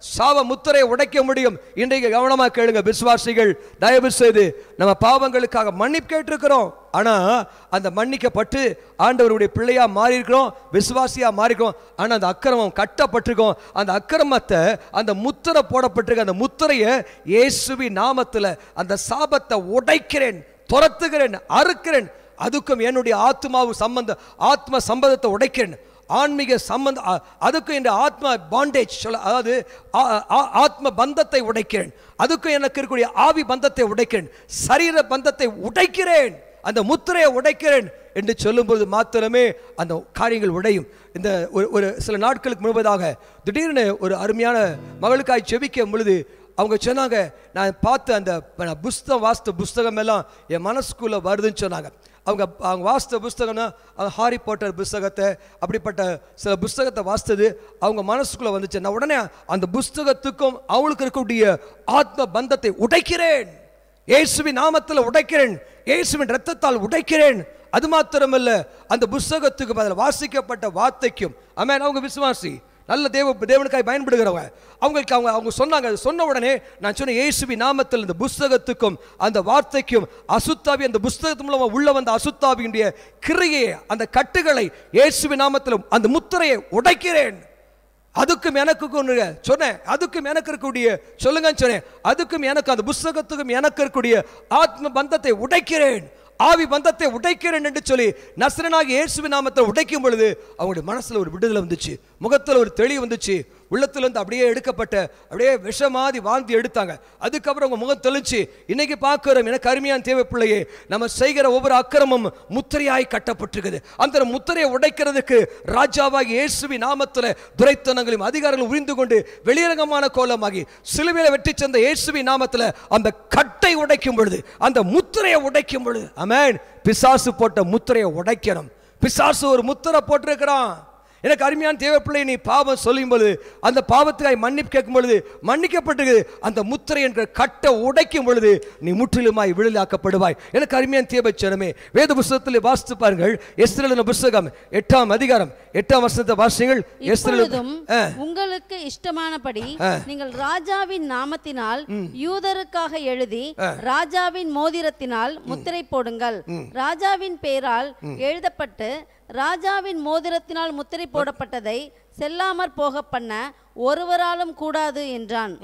சாப முத்திரையை உடைக்க முடியும் இன்றைக்கு கவனமா கேளுங்க விசுவாசிகள் தயவு செய்து நம்ம பாவங்களுக்காக மன்னிப்பு கேட்டிருக்கிறோம் ஆனா அந்த மன்னிக்கப்பட்டு ஆண்டவருடைய பிள்ளையா மாறி இருக்கிறோம் விசுவாசியா மாறி இருக்கிறோம் ஆனா அந்த அக்கிரமம் கட்டப்பட்டிருக்கோம் அந்த அக்கிரமத்தை அந்த முத்திரை போடப்பட்டிருக்க அந்த முத்திரையை இயேசுவி நாமத்துல அந்த சாபத்தை உடைக்கிறேன் துரத்துகிறேன் அறுக்கிறேன் அதுக்கும் என்னுடைய ஆத்மாவு சம்பந்த ஆத்ம சம்பந்தத்தை உடைக்கிறேன் ஆன்மீக சம்பந்த அ- அதுக்கும் இந்த ஆத்ம பாண்டேஜ் சொல்ல அதாவது ஆ- ஆ- ஆத்ம பந்தத்தை உடைக்கிறேன் அதுக்கும் எனக்கு இருக்கக்கூடிய ஆவி பந்தத்தை உடைக்கிறேன் சரீர பந்தத்தை உடைக்கிறேன் அந்த முத்திரையை உடைக்கிறேன் என்று சொல்லும்போது மாத்திரமே அந்த காரியங்கள் உடையும் இந்த ஒரு ஒரு சில நாட்களுக்கு முன்பதாக திடீர்னு ஒரு அருமையான மகளுக்காய் செபிக்கும் பொழுது அவங்க சொன்னாங்க நான் பார்த்த அந்த நான் புஸ்தகம் வாசித்த புஸ்தகம் எல்லாம் என் மனசுக்குள்ள வருதுன்னு சொன்னாங்க அவங்க அவங்க வாசித்த புஸ்தகம்னா அந்த ஹாரி பாட்டர் புஸ்தகத்தை அப்படிப்பட்ட சில புஸ்தகத்தை வாசித்தது அவங்க மனசுக்குள்ள வந்துச்சு நான் உடனே அந்த புஸ்தகத்துக்கும் அவளுக்கு இருக்கக்கூடிய ஆத்ம பந்தத்தை உடைக்கிறேன் இயேசுவின் நாமத்தில் உடைக்கிறேன் இயேசுவின் ரத்தத்தால் உடைக்கிறேன் அது மாத்திரமல்ல அந்த புஸ்தகத்துக்கு பதில் வாசிக்கப்பட்ட வார்த்தைக்கும் ஆமென் அவங்க விசுவாசி நல்ல தேவ தேவனுக்காய் பயன்படுகிறவங்க அவங்களுக்கு அவங்க அவங்க சொன்னாங்க அது சொன்ன உடனே நான் சொன்ன இயேசுவி நாமத்தில் இந்த புஸ்தகத்துக்கும் அந்த வார்த்தைக்கும் அசுத்தாவி அந்த புஸ்தகத்து மூலமா உள்ள வந்த அசுத்தாவியினுடைய கிரியையை அந்த கட்டுகளை இயேசுவி நாமத்தில் அந்த முத்திரையை உடைக்கிறேன் அதுக்கும் எனக்கு ஒன்று சொன்னேன் அதுக்கும் எனக்கு இருக்கக்கூடிய சொல்லுங்கன்னு சொன்னேன் அதுக்கும் எனக்கு அந்த புஸ்தகத்துக்கும் எனக்கு இருக்கக்கூடிய ஆத்ம பந்தத்தை உடைக்கிறேன் ஆவி பந்தத்தை உடைக்கிறேன் என்று சொல்லி நசரனாக இயேசுவின் நாமத்தை உடைக்கும் பொழுது அவங்களுடைய மனசுல ஒரு விடுதலை வந்துச்சு முகத்துல ஒரு தெளிவு வந்துச்சு உள்ளத்துல இருந்து அப்படியே எடுக்கப்பட்ட அப்படியே விஷமாதி வாந்தி எடுத்தாங்க அதுக்கப்புறம் அவங்க முகம் தெளிச்சு இன்னைக்கு பார்க்கிறோம் எனக்கு அருமையான தேவை பிள்ளையே நம்ம செய்கிற ஒவ்வொரு அக்கிரமும் முத்திரையாய் கட்டப்பட்டிருக்குது அந்த முத்திரையை உடைக்கிறதுக்கு ராஜாவாகி இயேசுவி நாமத்துல துரைத்தனங்களையும் அதிகாரங்களும் உரிந்து கொண்டு வெளியரங்கமான கோலமாகி சிலுவையில வெட்டி சென்ற இயேசுவி நாமத்துல அந்த கட்டை உடைக்கும் பொழுது அந்த முத்திரையை உடைக்கும் பொழுது அமேன் பிசாசு போட்ட முத்திரையை உடைக்கணும் பிசாசு ஒரு முத்திரை போட்டிருக்கிறான் எனக்கு அருமையான தேவைப்பிள்ளை நீ பாவம் சொல்லும் பொழுது அந்த பாவத்துக்காய் மன்னிப்பு கேட்கும் பொழுது மன்னிக்கப்பட்டது அந்த முத்திரை என்கிற கட்டை உடைக்கும் பொழுது நீ முற்றிலுமாய் விடுதலாக்கப்படுவாய் எனக்கு அருமையான தேவச்சனமே வேத புஸ்தகத்தில் வாசித்து பாருங்கள் எஸ்திரலின புஸ்தகம் எட்டாம் அதிகாரம் எட்டாம் வருஷத்தை வாசிங்கள் இப்பொழுதும் ஆ. உங்களுக்கு இஷ்டமானபடி நீங்கள் ராஜாவின் நாமத்தினால் யூதருக்காக எழுதி ராஜாவின் மோதிரத்தினால் முத்திரை போடுங்கள் ராஜாவின் பெயரால் எழுதப்பட்டு ராஜாவின் மோதிரத்தினால் முத்திரை போடப்பட்டதை செல்லாமற் போக பண்ண ஒருவராலும் கூடாது என்றான்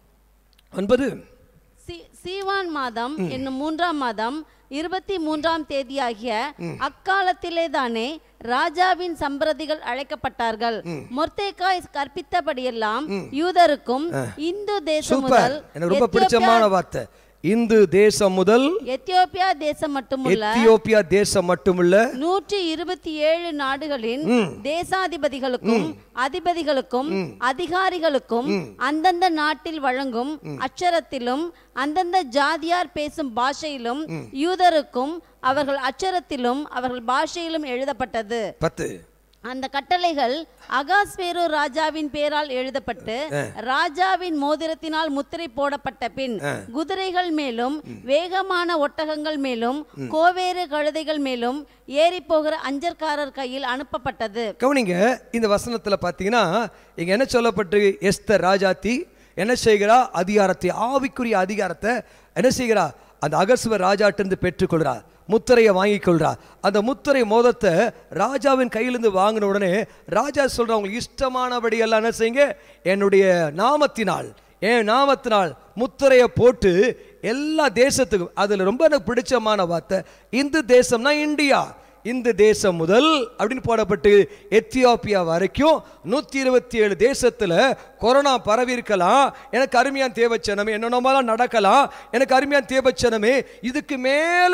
ஒன்பது சி- சீவான் மாதம் என்னும் மூன்றாம் மாதம் இருபத்தி மூன்றாம் தேதியாகிய அக்காலத்திலே தானே ராஜாவின் சம்பிரதிகள் அழைக்கப்பட்டார்கள் மொர்தேக்காய் கற்பித்தபடியெல்லாம் யூதருக்கும் இந்து தேசம் சூப்பர் முதல் எனக்கு ரொம்ப பிடிச்சமான எத்தியோப்பியா- வார்த்தை இந்து தேசம் முதல் எத்தியோப்பியா தேசம் மட்டுமல்ல எத்தியோப்பியா தேசம் மட்டுமல்ல நூற்றி இருபத்தி ஏழு நாடுகளின் தேசாதிபதிகளுக்கும் அதிபதிகளுக்கும் அதிகாரிகளுக்கும் அந்தந்த நாட்டில் வழங்கும் அச்சரத்திலும் அந்தந்த ஜாதியார் பேசும் பாஷையிலும் யூதருக்கும் அவர்கள் அச்சரத்திலும் அவர்கள் பாஷையிலும் எழுதப்பட்டது பத்து அந்த கட்டளைகள் அகாஸ்வேரு ராஜாவின் பேரால் எழுதப்பட்டு ராஜாவின் மோதிரத்தினால் முத்திரை போடப்பட்ட பின் குதிரைகள் மேலும் வேகமான ஒட்டகங்கள் மேலும் கோவேறு கழுதைகள் மேலும் ஏறி போகிற அஞ்சற்காரர் கையில் அனுப்பப்பட்டது கவனிங்க இந்த வசனத்துல பார்த்தீங்கன்னா இங்க என்ன சொல்லப்பட்டு எஸ்தர் ராஜாத்தி என்ன செய்கிறா அதிகாரத்தை ஆவிக்குரிய அதிகாரத்தை என்ன செய்கிறா அந்த அகஸ்வர் ராஜாட்டிருந்து பெற்றுக்கொள்கிறா முத்திரையை வாங்கிக் கொள்றா அந்த முத்திரை மோதத்தை ராஜாவின் கையிலிருந்து வாங்கின உடனே ராஜா சொல்றா உங்களுக்கு இஷ்டமானபடி எல்லாம் என்ன செய்யுங்க என்னுடைய நாமத்தினால் என் நாமத்தினால் முத்திரையை போட்டு எல்லா தேசத்துக்கும் அதுல ரொம்ப எனக்கு பிடிச்சமான வார்த்தை இந்து தேசம்னா இந்தியா இந்த தேசம் முதல் அப்படின்னு போடப்பட்டு எத்தியோப்பியா வரைக்கும் நூத்தி இருபத்தி ஏழு தேசத்துல கொரோனா பரவி இருக்கலாம் எனக்கு அருமையான தேவச்சனமே என்னென்னமாலாம் நடக்கலாம் எனக்கு அருமையான தேவச்சனமே இதுக்கு மேல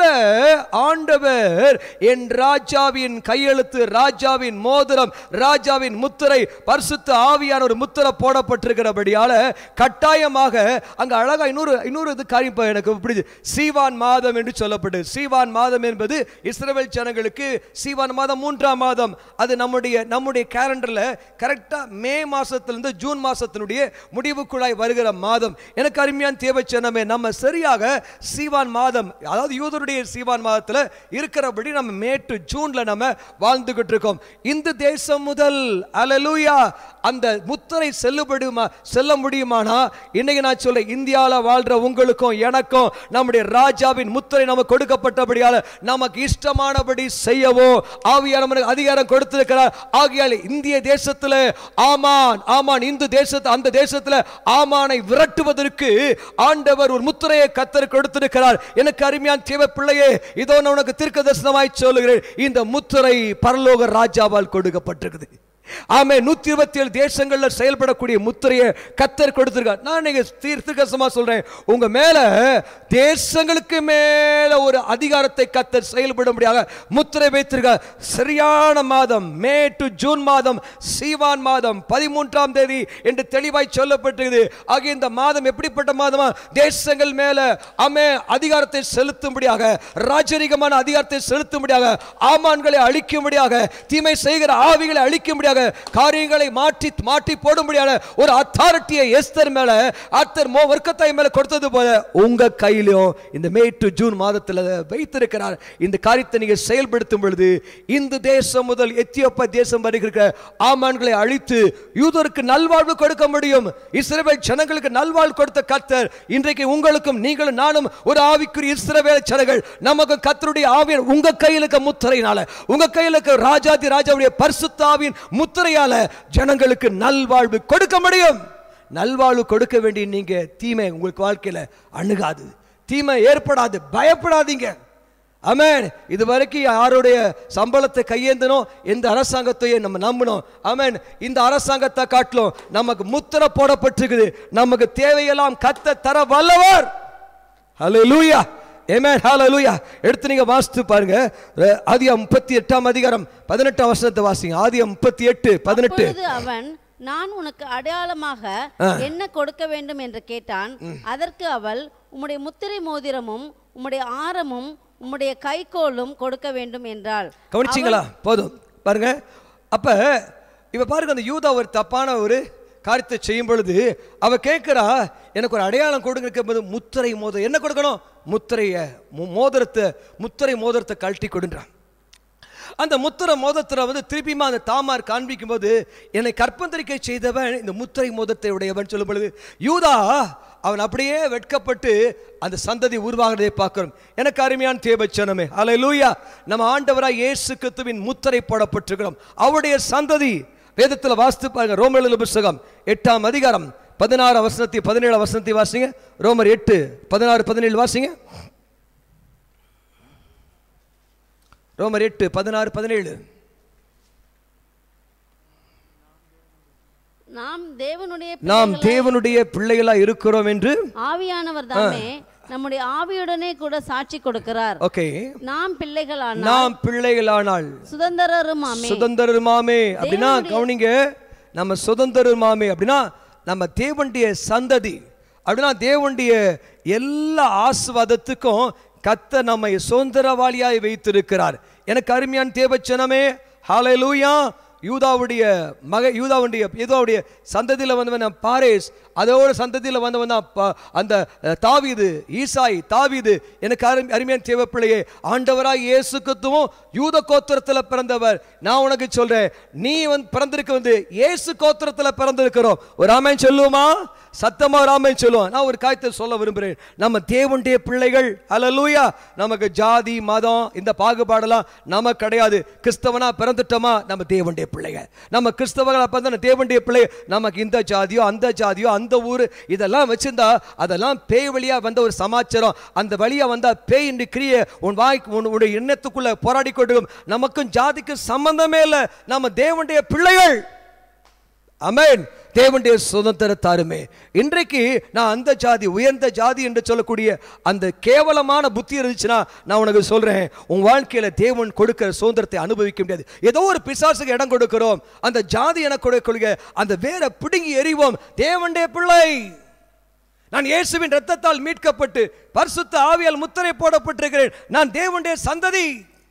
ஆண்டவர் என் ராஜாவின் கையெழுத்து ராஜாவின் மோதிரம் ராஜாவின் முத்திரை பரிசுத்த ஆவியான ஒரு முத்திரை போடப்பட்டிருக்கிறபடியால கட்டாயமாக அங்க அழகா இன்னொரு இன்னொரு இது காரியம் இப்ப எனக்கு பிடிச்சு சீவான் மாதம் என்று சொல்லப்பட்டு சீவான் மாதம் என்பது இஸ்ரவேல் ஜனங்களுக்கு இன்றைக்கு சீவான் மாதம் மூன்றாம் மாதம் அது நம்முடைய நம்முடைய கேலண்டர்ல கரெக்டா மே மாசத்திலிருந்து ஜூன் மாசத்தினுடைய முடிவுக்குள்ளாய் வருகிற மாதம் எனக்கு அருமையான தேவைச்சனமே நம்ம சரியாக சீவான் மாதம் அதாவது யூதருடைய சீவான் மாதத்துல இருக்கிறபடி நம்ம மே டு ஜூன்ல நம்ம வாழ்ந்துகிட்டு இருக்கோம் இந்த தேசம் முதல் அலலூயா அந்த முத்திரை செல்லுபடுமா செல்ல முடியுமானா இன்னைக்கு நான் சொல்ல இந்தியாவில் வாழ்ற உங்களுக்கும் எனக்கும் நம்முடைய ராஜாவின் முத்திரை நமக்கு கொடுக்கப்பட்டபடியால நமக்கு இஷ்டமானபடி செய்யவோ ஆவியான நமக்கு அதிகாரம் கொடுத்திருக்கிறார் ஆகியால் இந்திய தேசத்துல ஆமான் ஆமான் இந்து தேசத்து அந்த தேசத்துல ஆமானை விரட்டுவதற்கு ஆண்டவர் ஒரு முத்திரையை கத்தர் கொடுத்திருக்கிறார் எனக்கு அருமையான தேவ பிள்ளையே இதோ நான் உனக்கு தீர்க்க தரிசனமாய் சொல்லுகிறேன் இந்த முத்திரை பரலோக ராஜாவால் கொடுக்கப்பட்டிருக்குது ஆமே நூத்தி இருபத்தி ஏழு தேசங்கள்ல செயல்படக்கூடிய முத்திரையை கத்தர் கொடுத்திருக்கார் நான் நீங்க தீர்க்கசமா சொல்றேன் உங்க மேல தேசங்களுக்கு மேல ஒரு அதிகாரத்தை கத்தர் செயல்படும்படியாக முத்திரை வைத்திருக்கார் சரியான மாதம் மே டு ஜூன் மாதம் சீவான் மாதம் பதிமூன்றாம் தேதி என்று தெளிவாய் சொல்லப்பட்டிருக்குது ஆகிய இந்த மாதம் எப்படிப்பட்ட மாதமா தேசங்கள் மேல ஆமே அதிகாரத்தை செலுத்தும்படியாக ராஜரிகமான அதிகாரத்தை செலுத்தும்படியாக ஆமான்களை அழிக்கும்படியாக தீமை செய்கிற ஆவிகளை அழிக்கும்படியாக காரியங்களை மாற்றி மாற்றி போடும்படியான ஒரு அத்தாரிட்டியை எஸ்தர் மேல அத்தர் மோ வர்க்கத்தாய் மேல கொடுத்தது போல உங்க கையிலும் இந்த மே டு ஜூன் மாதத்தில் வைத்திருக்கிறார் இந்த காரியத்தை நீங்க செயல்படுத்தும் பொழுது இந்த தேசம் முதல் எத்தியோப்பிய தேசம் வருகிற ஆமான்களை அழித்து யூதருக்கு நல்வாழ்வு கொடுக்க முடியும் இஸ்ரவேல் ஜனங்களுக்கு நல்வாழ்வு கொடுத்த கர்த்தர் இன்றைக்கு உங்களுக்கும் நீங்களும் நானும் ஒரு ஆவிக்குரிய இஸ்ரவேல் ஜனங்கள் நமக்கு கர்த்தருடைய ஆவியன் உங்க கையில் இருக்க முத்திரையினால உங்க கையில் இருக்க ராஜாதி ராஜாவுடைய பரிசுத்தாவின் முத்திரையால ஜனங்களுக்கு நல்வாழ்வு கொடுக்க முடியும் நல்வாழ்வு கொடுக்க வேண்டிய நீங்க தீமை உங்களுக்கு வாழ்க்கையில அணுகாது தீமை ஏற்படாது பயப்படாதீங்க அமேன் இது வரைக்கும் யாருடைய சம்பளத்தை கையேந்தணும் எந்த அரசாங்கத்தையும் நம்ம நம்பணும் அமேன் இந்த அரசாங்கத்தை காட்டிலும் நமக்கு முத்திரை போடப்பட்டிருக்குது நமக்கு தேவையெல்லாம் கத்த தர வல்லவர் ஹalleluya Amen ஹalleluya எடுத்து நீங்க வாசித்து பாருங்க ஆதியா முப்பத்தி எட்டாம் அதிகாரம் பதினெட்டாம் வசனத்தை வாசிங்க ஆதியா முப்பத்தி எட்டு பதினெட்டு அப்பொழுது அவன் நான் உனக்கு அடையாளமாக என்ன கொடுக்க வேண்டும் என்று கேட்டான் அதற்கு அவள் உம்முடைய முத்திரை மோதிரமும் உம்முடைய ஆரமும் உம்முடைய கைக்கோலும் கொடுக்க வேண்டும் என்றாள் கவனிச்சிங்களா போதும் பாருங்க அப்ப இவ பாருங்க அந்த யூதா ஒரு தப்பான ஒரு காரியத்தை செய்யும் பொழுது அவ கேட்கிறா எனக்கு ஒரு அடையாளம் கொடுங்க போது முத்திரை மோதிரம் என்ன கொடுக்கணும் முத்திரைய மு- மோதிரத்தை முத்திரை மோதிரத்தை கழட்டி கொடுன்றான் அந்த முத்திரை மோதத்தில் வந்து திருப்பியுமா அந்த தாமார் காண்பிக்கும் போது என்னை கற்பந்தரிக்கை செய்தவன் இந்த முத்திரை மோதத்தை உடையவன் சொல்லும் பொழுது யூதா அவன் அப்படியே வெட்கப்பட்டு அந்த சந்ததி உருவாகிறதை பார்க்கிறோம் எனக்கு அருமையான தேவச்சனமே அலை லூயா நம்ம ஆண்டவராய் இயேசு கிறிஸ்துவின் முத்திரை போடப்பட்டிருக்கிறோம் அவருடைய சந்ததி வேதத்தில் வாசித்து பாருங்க ரோமேல புஸ்தகம் எட்டாம் அதிகாரம் பதினாறு வசனத்தை பதினேழு வசனத்தை வாசிங்க ரோமர் எட்டு பதினாறு பதினேழு வாசிங்க ரோமர் எட்டு பதினாறு பதினேழு நாம் தேவனுடைய நாம் பிள்ளைகளாய் தேவனுடைய பிள்ளைகளா இருக்கிறோம் என்று ஆவியானவர் தாமே நம்முடைய ஆவியுடனே கூட சாட்சி கொடுக்கிறார் ஓகே நாம் பிள்ளைகளான நாம் பிள்ளைகளானால் சுதந்திரருமாமே சுதந்திரமாமே அப்படின்னா கவனிங்க நம்ம சுதந்திரமாமே அப்படின்னா நம்ம தேவனுடைய சந்ததி அப்படின்னா தேவனுடைய எல்லா ஆசுவாதத்துக்கும் கத்த நம்மை சுதந்திரவாளியாய் வைத்திருக்கிறார் எனக்கு அருமையான தேவச்சனமே ஹalleluya யூதாவுடைய மக யூதாவுடைய யூதாவுடைய சந்ததியில் வந்தவன் நான் பாரேஸ் அதோட சந்ததியில் வந்தவன் தான் ப- அந்த அஹ், தாவீது ஈசாய் தாவீது எனக்கு அரு அருமையான தேவப்பிள்ளையே ஆண்டவராய் இயேசு கிறிஸ்துவும் யூத கோத்திரத்தில் பிறந்தவர் நான் உனக்கு சொல்றேன் நீ வந்து பிறந்திருக்க வந்து இயேசு கோத்திரத்தில் பிறந்திருக்கிறோம் ஒரு ஆமேன் சொல்லுவோமா சத்தமா ஒரு ஆமேன் சொல்லுவோம் நான் ஒரு காரியத்தை சொல்ல விரும்புகிறேன் நம்ம தேவனுடைய பிள்ளைகள் ஹalleluya நமக்கு ஜாதி மதம் இந்த பாகுபாடெல்லாம் நமக்கு கிடையாது கிறிஸ்தவனா பிறந்துட்டோமா நம்ம தேவனுடைய பிள்ளைகள் நம்ம கிறிஸ்தவங்களா பிறந்த தேவனுடைய பிள்ளை நமக்கு இந்த ஜாதியோ அந்த ஜாதியோ அந்த ஊர் இதெல்லாம் வச்சிருந்தா அதெல்லாம் பேய் வழியா வந்த ஒரு சமாச்சாரம் அந்த வழியா வந்தா பேய் என்று கிரிய உன் வாய் உன் உன்னுடைய எண்ணத்துக்குள்ள போராடி கொண்டிருக்கும் நமக்கும் ஜாதிக்கும் சம்பந்தமே இல்லை நம்ம தேவனுடைய பிள்ளைகள் அமேன் தேவனுடைய சுதந்திரத்தாருமே இன்றைக்கு நான் அந்த ஜாதி உயர்ந்த ஜாதி என்று சொல்லக்கூடிய அந்த கேவலமான புத்தி இருந்துச்சுன்னா நான் உனக்கு சொல்றேன் உன் வாழ்க்கையில தேவன் கொடுக்கிற சுதந்திரத்தை அனுபவிக்க முடியாது ஏதோ ஒரு பிசாசுக்கு இடம் கொடுக்கிறோம் அந்த ஜாதி என கொடுக்க அந்த வேற பிடுங்கி எறிவோம் தேவனுடைய பிள்ளை நான் இயேசுவின் ரத்தத்தால் மீட்கப்பட்டு பரிசுத்த ஆவியால் முத்திரை போடப்பட்டிருக்கிறேன் நான் தேவனுடைய சந்ததி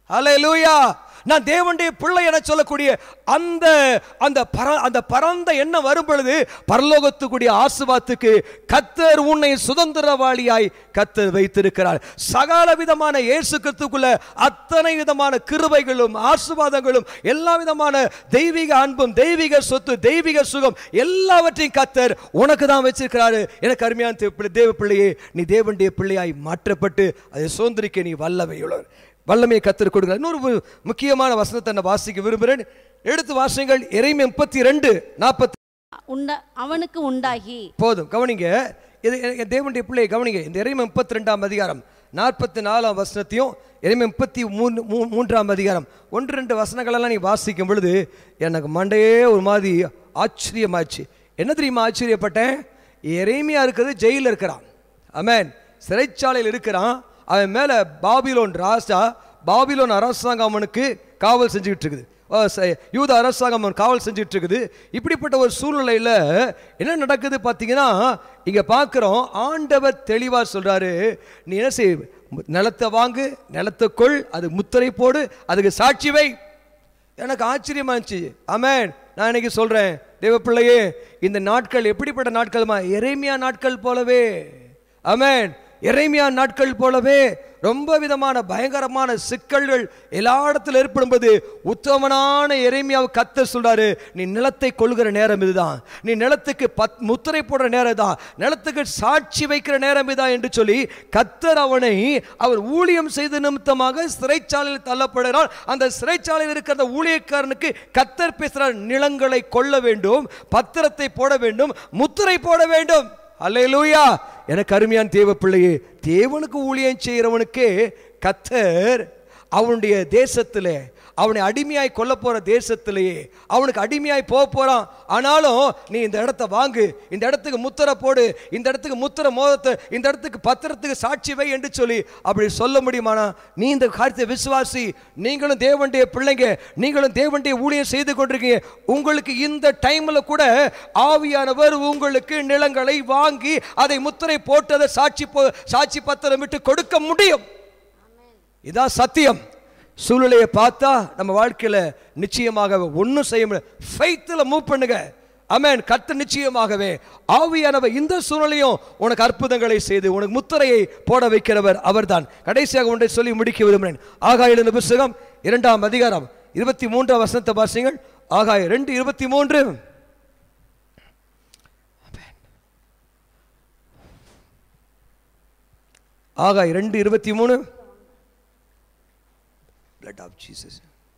ஹalleluya நான் தேவனுடைய பிள்ளை என சொல்லக்கூடிய அந்த அந்த பர அந்த பரந்த எண்ணம் வரும் பொழுது பரலோகத்துக்குரிய ஆசுவாத்துக்கு கத்தர் உன்னை சுதந்திரவாளியாய் கத்தர் வைத்திருக்கிறார் சகல விதமான இயேசு கிறிஸ்துக்குள்ள அத்தனை விதமான கிருபைகளும் ஆசுவாதங்களும் எல்லா விதமான தெய்வீக அன்பும் தெய்வீக சொத்து தெய்வீக சுகம் எல்லாவற்றையும் கத்தர் உனக்கு தான் வச்சிருக்கிறாரு எனக்கு அருமையான தேவ பிள்ளை- தேவ பிள்ளையே நீ தேவனுடைய பிள்ளையாய் மாற்றப்பட்டு அதை சுதந்திரிக்க நீ வல்லமையுள்ளவர் வல்லமையை கத்தர் கொடுக்கிறார் இன்னொரு மு- முக்கியமான வசனத்தை நான் வாசிக்க விரும்புகிறேன் எடுத்து வாசிங்கள் இறைமை முப்பத்தி ரெண்டு நாற்பத்தி உண்ட அவனுக்கு உண்டாகி போதும் கவனிங்க இது என் தேவனுடைய பிள்ளையை கவனிங்க இந்த இறைமை முப்பத்தி ரெண்டாம் அதிகாரம் நாற்பத்தி நாலாம் வசனத்தையும் இறைமை முப்பத்தி மூணு மூ- மூன்றாம் அதிகாரம் ஒன்று ரெண்டு வசனங்களெல்லாம் நீ வாசிக்கும் பொழுது எனக்கு மண்டையே ஒரு மாதிரி ஆச்சரியமாச்சு என்ன தெரியுமா ஆச்சரியப்பட்டேன் எரேமியா இருக்கிறது ஜெயிலில் இருக்கிறான் அமேன் சிறைச்சாலையில் இருக்கிறான் அவன் மேலே பாபிலோன் ராசா பாபிலோன் அரசாங்கம் அவனுக்கு காவல் செஞ்சுக்கிட்டு இருக்குது ஓ, ச- யூத அரசாங்கம் அவன் காவல் செஞ்சுட்டு இருக்குது இப்படிப்பட்ட ஒரு சூழ்நிலையில் என்ன நடக்குது பார்த்தீங்கன்னா இங்கே பார்க்குறோம் ஆண்டவர் தெளிவாக சொல்கிறாரு நீ என்ன செய் நிலத்தை வாங்கு நிலத்தை கொள் அது முத்திரை போடு அதுக்கு சாட்சி வை எனக்கு ஆச்சரியமா இருந்துச்சு ஆமென் நான் இன்னைக்கு சொல்றேன் தேவ பிள்ளையே இந்த நாட்கள் எப்படிப்பட்ட நாட்கள்மா எரேமியா நாட்கள் போலவே ஆமென் எரேமியா நாட்கள் போலவே ரொம்ப விதமான பயங்கரமான சிக்கல்கள் எல்லா இடத்துல ஏற்படும்போது உத்தமனான எரேமியாவை கத்த சொல்றாரு நீ நிலத்தை கொள்கிற நேரம் இதுதான் நீ நிலத்துக்கு பத் முத்திரை போடுற நேரம் தான் நிலத்துக்கு சாட்சி வைக்கிற நேரம் இதான் என்று சொல்லி கத்தர் அவனை அவர் ஊழியம் செய்த நிமித்தமாக சிறைச்சாலையில் தள்ளப்படுகிறார் அந்த சிறைச்சாலையில் இருக்கிற அந்த ஊழியக்காரனுக்கு கத்தர் பேசுகிறார் நிலங்களை கொள்ள வேண்டும் பத்திரத்தை போட வேண்டும் முத்திரை போட வேண்டும் அல்லேலூயா எனக்கு அருமையான தேவ பிள்ளையே தேவனுக்கு ஊழியம் செய்கிறவனுக்கே கத்தர் அவனுடைய தேசத்திலே அவனை அடிமையாய் கொல்ல போற தேசத்திலேயே அவனுக்கு அடிமையாய் போக போறான் ஆனாலும் நீ இந்த இடத்த வாங்கு இந்த இடத்துக்கு முத்திரை போடு இந்த இடத்துக்கு முத்திரை மோதத்தை இந்த இடத்துக்கு பத்திரத்துக்கு சாட்சி வை என்று சொல்லி அப்படி சொல்ல முடியுமானா நீ இந்த காரியத்தை விசுவாசி நீங்களும் தேவனுடைய பிள்ளைங்க நீங்களும் தேவனுடைய ஊழியம் செய்து கொண்டிருக்கீங்க உங்களுக்கு இந்த டைம்ல கூட ஆவியானவர் உங்களுக்கு நிலங்களை வாங்கி அதை முத்திரை போட்டு அதை சாட்சி போ- சாட்சி பத்திரம் விட்டு கொடுக்க முடியும் இதான் சத்தியம் சூழ்நிலையை பார்த்தா நம்ம வாழ்க்கையில நிச்சயமாக ஒன்றும் செய்ய முடியாது ஃபைத்தில் மூவ் பண்ணுங்க அமேன் கர்த்தர் நிச்சயமாகவே ஆவியானவர் இந்த சூழ்நிலையும் உனக்கு அற்புதங்களை செய்து உனக்கு முத்திரையை போட வைக்கிறவர் அவர்தான் கடைசியாக ஒன்றை சொல்லி முடிக்க விரும்புகிறேன் ஆகாய எழுதின புஸ்தகம் இரண்டாம் அதிகாரம் இருபத்தி மூன்றாம் வசனத்தை வாசிங்கள் ஆகாய ரெண்டு இருபத்தி மூன்று ஆகாய் ரெண்டு இருபத்தி மூணு blood of Jesus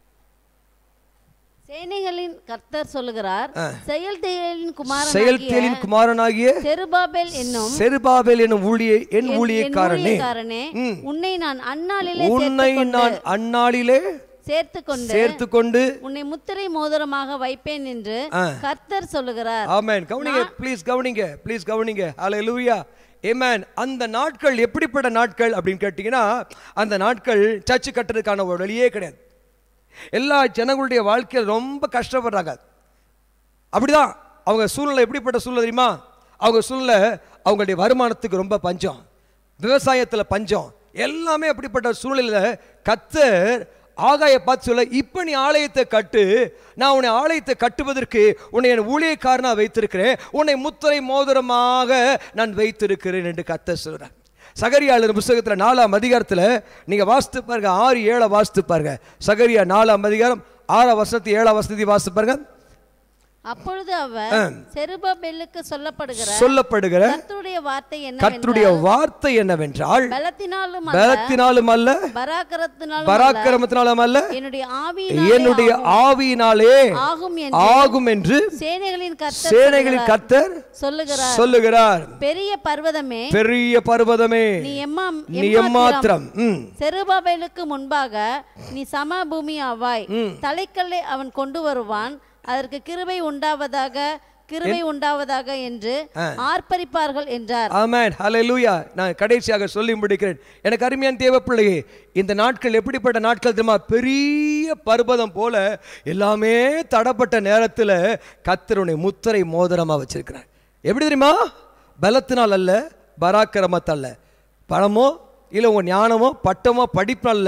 சேனைகளின் கர்த்தர் சொல்லுகிறார் செயல்தேலின் குமாரனாகிய செயல்தேலின் குமாரனாகிய செருபாபேல் என்னும் செருபாபேல் என்னும் ஊழிய என் என்- என் ஊழியக்காரனே ஊழியக்காரனே, ம். உன்னை நான் அந்நாளிலே உன்னை நான் அந்நாளிலே சேர்த்து கொண்டு சேர்த்து கொண்டு உன்னை முத்திரை மோதிரமாக வைப்பேன் என்று ஆ. கர்த்தர் சொல்லுகிறார் ஆமென் கவனிங்க ப்ளீஸ் கவனிங்க ப்ளீஸ் கவனிங்க ஹalleluya ஏமேன் அந்த நாட்கள் எப்படிப்பட்ட நாட்கள் அப்படின்னு கேட்டிங்கன்னா அந்த நாட்கள் சர்ச்சு கட்டுறதுக்கான ஒரு வழியே கிடையாது எல்லா ஜனங்களுடைய வாழ்க்கையில் ரொம்ப கஷ்டப்படுறாங்க அப்படிதான் அவங்க சூழ்நிலை எப்படிப்பட்ட சூழ்நிலை தெரியுமா அவங்க சூழ்நிலை அவங்களுடைய வருமானத்துக்கு ரொம்ப பஞ்சம் விவசாயத்தில் பஞ்சம் எல்லாமே அப்படிப்பட்ட சூழ்நிலையில் கத்தர் ஆகாய பார்த்து சொல்ல இப்போ நீ ஆலயத்தை கட்டு நான் உன்னை ஆலயத்தை கட்டுவதற்கு உன்னை என் ஊழியக்காரனாக வைத்திருக்கிறேன் உன்னை முத்திரை மோதிரமாக நான் வைத்திருக்கிறேன் என்று கத்தர் சொல்கிறார் சகரியாளர் புஸ்தகத்தில் நாலாம் அதிகாரத்தில் நீங்கள் வாசித்து பாருங்க ஆறு ஏழை வாசித்து பாருங்க சகரியா நாலாம் அதிகாரம் ஆறாம் வசனத்தை ஏழாம் வசனத்தை வாசித்து பாருங்க அப்பொழுது அவர் செருபாபேலுக்கு சொல்லப்படுகிற சொல்லப்படுகிற கர்த்தருடைய வார்த்தை கர்த்தருடைய என்னவென்றால் வார்த்தை என்னவென்றால் பலத்தினாலும் அல்ல, பலத்தினாலும் அல்ல பராக்கிரத்தினாலும் அல்ல, பராக்கிரமத்தினாலும் அல்ல என்னுடைய என்னுடைய ஆவியினாலே ஆவியினாலே ஆகும் என்று ஆகும் என்று சேனைகளின் கர்த்தர் சேனைகளின் கர்த்தர் சொல்லுகிறார் சொல்லுகிறார் பெரிய பர்வதமே பெரிய பர்வதமே நீ எம்மா நீ எம்மாத்திரம் ம். செருபாபேலுக்கு முன்பாக நீ சமபூமி ஆவாய் தலைக்கல்லை அவன் கொண்டு வருவான் அதற்கு கிருபை உண்டாவதாக கிருபை உண்டாவதாக என்று ஆர்ப்பரிப்பார்கள் என்றார் ஆமென் ஹalleluya நான் கடைசியாக சொல்லி முடிக்கிறேன் எனக்கு அருமையான தேவ பிள்ளையே இந்த நாட்கள் எப்படிப்பட்ட நாட்கள் தெரியுமா பெரிய பர்வதம் போல எல்லாமே தடப்பட்ட நேரத்தில் கத்தருடைய முத்திரை மோதிரமா வச்சிருக்கிறார் எப்படி தெரியுமா பலத்தினால் அல்ல பராக்கிரமத்தால் அல்ல பணமோ இல்லை உங்கள் ஞானமோ பட்டமோ படிப்பு அல்ல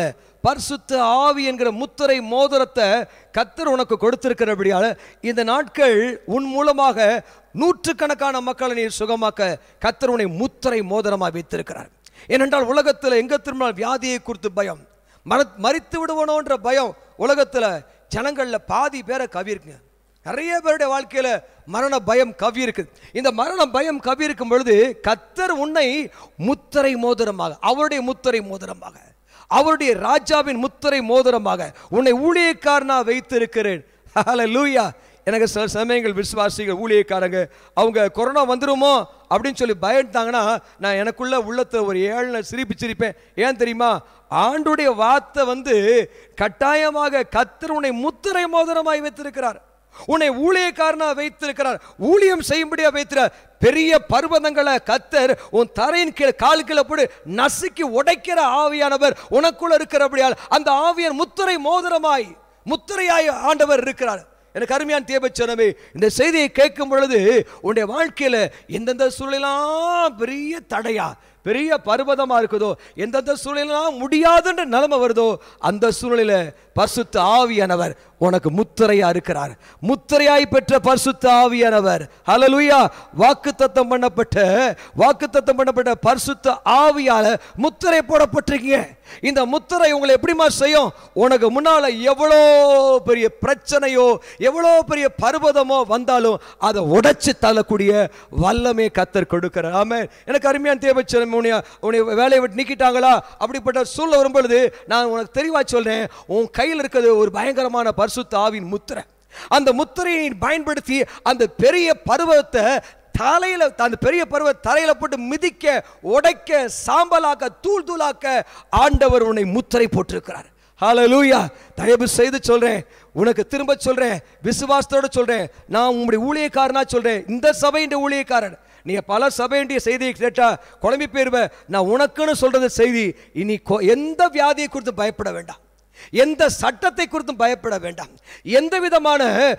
பரிசுத்த ஆவி என்கிற முத்திரை மோதிரத்தை கத்தர் உனக்கு கொடுத்திருக்கிறபடியால இந்த நாட்கள் உன் மூலமாக நூற்றுக்கணக்கான மக்களை நீர் சுகமாக்க கத்தர் உன்னை முத்திரை மோதிரமாக வைத்திருக்கிறார் ஏனென்றால் உலகத்தில் எங்க திரும்பினால் வியாதியை குறித்து பயம் மர மறித்து விடுவனோன்ற பயம் உலகத்தில் ஜனங்கள்ல பாதி பேரை கவியிருக்குங்க நிறைய பேருடைய வாழ்க்கையில மரண பயம் கவி இருக்குது இந்த மரண பயம் கவி இருக்கும் பொழுது கத்தர் உன்னை முத்திரை மோதிரமாக அவருடைய முத்திரை மோதிரமாக அவருடைய ராஜாவின் முத்திரை மோதிரமாக உன்னை ஊழியக்காரனா வைத்திருக்கிறேன் லூயா எனக்கு சில சமயங்கள் விசுவாசிகள் ஊழியக்காரங்க அவங்க கொரோனா வந்துருமோ அப்படின்னு சொல்லி பயந்தாங்கன்னா நான் எனக்குள்ள உள்ளத்துல ஒரு ஏழு சிரிப்பு சிரிப்பேன் ஏன் தெரியுமா ஆண்டுடைய வார்த்தை வந்து கட்டாயமாக கத்தர் உன்னை முத்திரை மோதிரமாய் வைத்திருக்கிறார் உன்னை ஊழியக்காரனா வைத்திருக்கிறார் ஊழியம் செய்யும்படியா வைத்திருக்கிறார் பெரிய பர்வதங்களை கத்தர் உன் தரையின் கீழே கால் கீழே போட்டு நசுக்கி உடைக்கிற ஆவியானவர் உனக்குள்ள இருக்கிறபடியால் அந்த ஆவியன் முத்திரை மோதிரமாய் முத்திரையாய் ஆண்டவர் இருக்கிறார் எனக்கு அருமையான தேவச்சனமே இந்த செய்தியை கேட்கும் பொழுது உன்னுடைய வாழ்க்கையில எந்தெந்த சூழலாம் பெரிய தடையா பெரிய பர்வதமா இருக்குதோ எந்தெந்த சூழ்நிலாம் முடியாதுன்ற நிலைமை வருதோ அந்த சூழ்நிலையில பரிசுத்த ஆவியானவர் உனக்கு முத்திரையா இருக்கிறார் முத்திரையாய் பெற்ற பரிசுத்த ஆவியானவர் ஹalleluya வாக்குத்தத்தம் பண்ணப்பட்ட வாக்குத்தத்தம் பண்ணப்பட்ட பரிசுத்த ஆவியால முத்திரை போடப்பட்டிருக்கீங்க இந்த முத்திரை உங்களை எப்படிமா செய்யும் உனக்கு முன்னால எவ்வளோ பெரிய பிரச்சனையோ எவ்வளோ பெரிய பர்வதமோ வந்தாலும் அதை உடைச்சு தள்ளக்கூடிய வல்லமே கத்தர் கொடுக்கிறார் ஆமே எனக்கு அருமையான தேவச்சனம் உன்னை உன்னை வேலையை விட்டு நீக்கிட்டாங்களா அப்படிப்பட்ட சூழ்நிலை வரும்பொழுது நான் உனக்கு தெளிவா சொல்றேன் உன் கையில் இருக்கிறது ஒரு பயங்கரமான பரிசுத்த ஆவின் முத்திரை அந்த முத்திரையை நீ பயன்படுத்தி அந்த பெரிய பருவத்தை தலையில அந்த பெரிய பருவ தலையில போட்டு மிதிக்க உடைக்க சாம்பலாக்க தூள் தூளாக்க ஆண்டவர் உன்னை முத்திரை போட்டிருக்கிறார் ஹalleluya தயவு செய்து சொல்றேன் உனக்கு திரும்ப சொல்றேன் விசுவாசத்தோட சொல்றேன் நான் உங்களுடைய ஊழியக்காரனா சொல்றேன் இந்த சபையின் ஊழியக்காரன் நீ பல சபையுடைய செய்தியை கேட்டா குழம்பி போயிருவ நான் உனக்குன்னு சொல்றது செய்தி இனி கொ- எந்த வியாதியை குறித்து பயப்பட வேண்டாம் எந்த சட்டத்தை குறித்தும் பயப்பட வேண்டாம் எந்த விதமான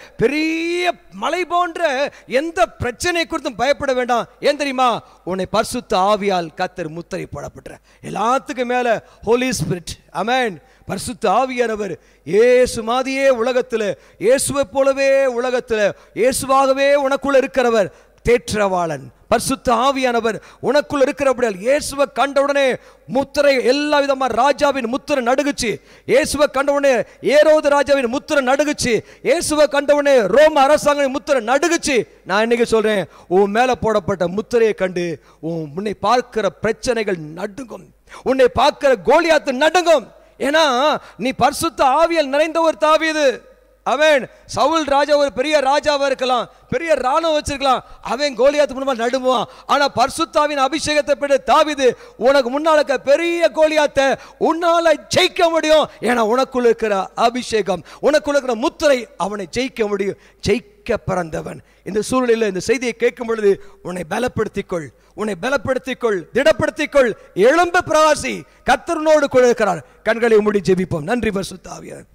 பெரிய மலை போன்ற எந்த பிரச்சனை குறித்தும் பயப்பட வேண்டாம் ஏன் தெரியுமா உன்னை பரிசுத்த ஆவியால் கத்தர் முத்திரை போடப்பட்ட எல்லாத்துக்கும் மேல ஹோலி ஸ்பிரிட் அமேன் பரிசுத்த ஆவியானவர் இயேசு மாதிரியே உலகத்தில் இயேசுவை போலவே உலகத்தில் இயேசுவாகவே உனக்குள்ள இருக்கிறவர் தேற்றவாளன் பரிசுத்த ஆவியானவர் உனக்குள் இருக்கிறபடியால் இயேசுவை கண்டவுடனே முத்திரை எல்லா விதமா ராஜாவின் முத்திரை நடுகுச்சு இயேசுவை கண்டவுடனே ஏரோது ராஜாவின் முத்திரை நடுகுச்சு இயேசுவை கண்டவுடனே ரோம அரசாங்க முத்திரை நடுகுச்சு நான் இன்னைக்கு சொல்றேன் உன் மேல போடப்பட்ட முத்திரையை கண்டு உன் உன்னை பார்க்கிற பிரச்சனைகள் நடுங்கும் உன்னை பார்க்கிற கோலியாத்து நடுங்கும் ஏன்னா நீ பரிசுத்த ஆவியல் நிறைந்த ஒரு தாவீது அவன் சவுல் ராஜா ஒரு பெரிய ராஜாவா இருக்கலாம் பெரிய ராணுவம் வச்சிருக்கலாம் அவன் கோலியாத்து மூலமா நடுவான் ஆனா பர்சுத்தாவின் அபிஷேகத்தை பெற்ற தாவிது உனக்கு முன்னால இருக்க பெரிய கோலியாத்தை உன்னால ஜெயிக்க முடியும் ஏன்னா உனக்குள்ள இருக்கிற அபிஷேகம் உனக்குள்ள இருக்கிற முத்திரை அவனை ஜெயிக்க முடியும் ஜெயிக்க பிறந்தவன் இந்த சூழ்நிலையில் இந்த செய்தியை கேட்கும் பொழுது உன்னை பலப்படுத்திக்கொள் உன்னை பலப்படுத்திக்கொள் திடப்படுத்திக்கொள் எழும்ப பிரவாசி கத்தரனோடு கூட இருக்கிறார் கண்களை மூடி ஜெபிப்போம் நன்றி பரிசுத்தாவியார்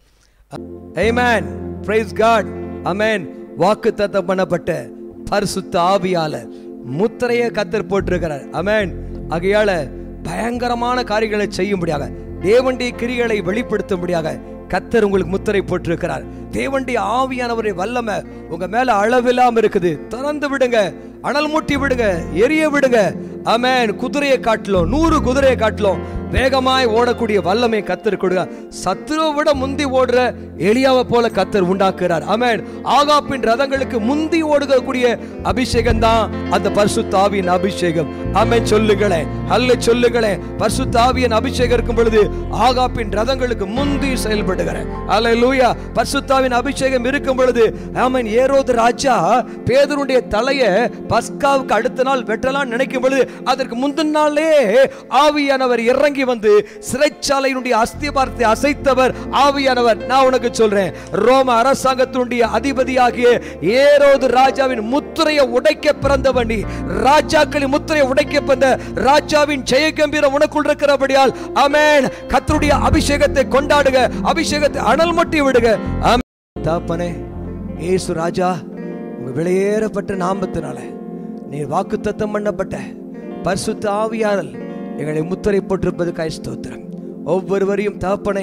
Amen. Praise God. Amen. வாக்கு தத்தம் பண்ணப்பட்ட பரிசுத்த ஆவியால முத்திரையை கத்தர் போட்டிருக்கிறார் அமேன் ஆகையால பயங்கரமான காரியங்களை செய்யும்படியாக தேவண்டிய கிரிகளை வெளிப்படுத்தும்படியாக கத்தர் உங்களுக்கு முத்திரை போட்டிருக்கிறார் தேவண்டிய ஆவியானவரை வல்லமை உங்க மேல அளவில்லாம இருக்குது திறந்து விடுங்க அனல் மூட்டி விடுங்க எரிய விடுங்க அமேன் குதிரையை காட்டிலும் நூறு குதிரையை காட்டிலும் வேகமாய் ஓடக்கூடிய வல்லமை கத்தர் கொடுங்க சத்துருவை விட முந்தி ஓடுற எலியாவை போல கத்தர் உண்டாக்குறார் அமேன் ஆகாப்பின் ரதங்களுக்கு முந்தி ஓடுகக்கூடிய அபிஷேகம் தான் அந்த பரிசுத்த ஆவியின் அபிஷேகம் அமேன் சொல்லுங்களேன் அல்ல சொல்லுங்களேன் பரிசுத்த ஆவியின் அபிஷேகம் இருக்கும் பொழுது ஆகாப்பின் ரதங்களுக்கு முந்தி செயல்படுகிறேன் அல்ல லூயா பரிசுத்தாவின் அபிஷேகம் இருக்கும் பொழுது ஆமேன் ஏரோது ராஜா பேதருடைய தலையை பஸ்காவுக்கு அடுத்த நாள் வெட்டலாம் நினைக்கும் பொழுது அதற்கு முந்தின நாளே ஆவியானவர் இறங்கி வந்து சிறைச்சாலையினுடைய அஸ்திபாரத்தை அசைத்தவர் ஆவியானவர் நான் உனக்கு சொல்றேன் ரோம அரசாங்கத்தினுடைய அதிபதியாகிய ஏரோது ராஜாவின் முத்திரையை உடைக்க பிறந்தவன் நீ ராஜாக்களின் முத்திரையை உடைக்க பிறந்த ராஜாவின் ஜெய கம்பீரம் உனக்குள் இருக்கிறபடியால் அமேன் கத்தருடைய அபிஷேகத்தை கொண்டாடுக அபிஷேகத்தை அனல் மட்டி விடுக ஆமென். தாப்பனே ஏசு ராஜா உங்க வெளியேறப்பட்ட நாமத்தினால நீர் வாக்குத்தத்தம் பண்ணப்பட்ட பரிசுத்த ஆவியாரல் எங்களை முத்திரை போட்டிருப்பது ஸ்தோத்திரம் ஒவ்வொருவரையும் தகப்பனே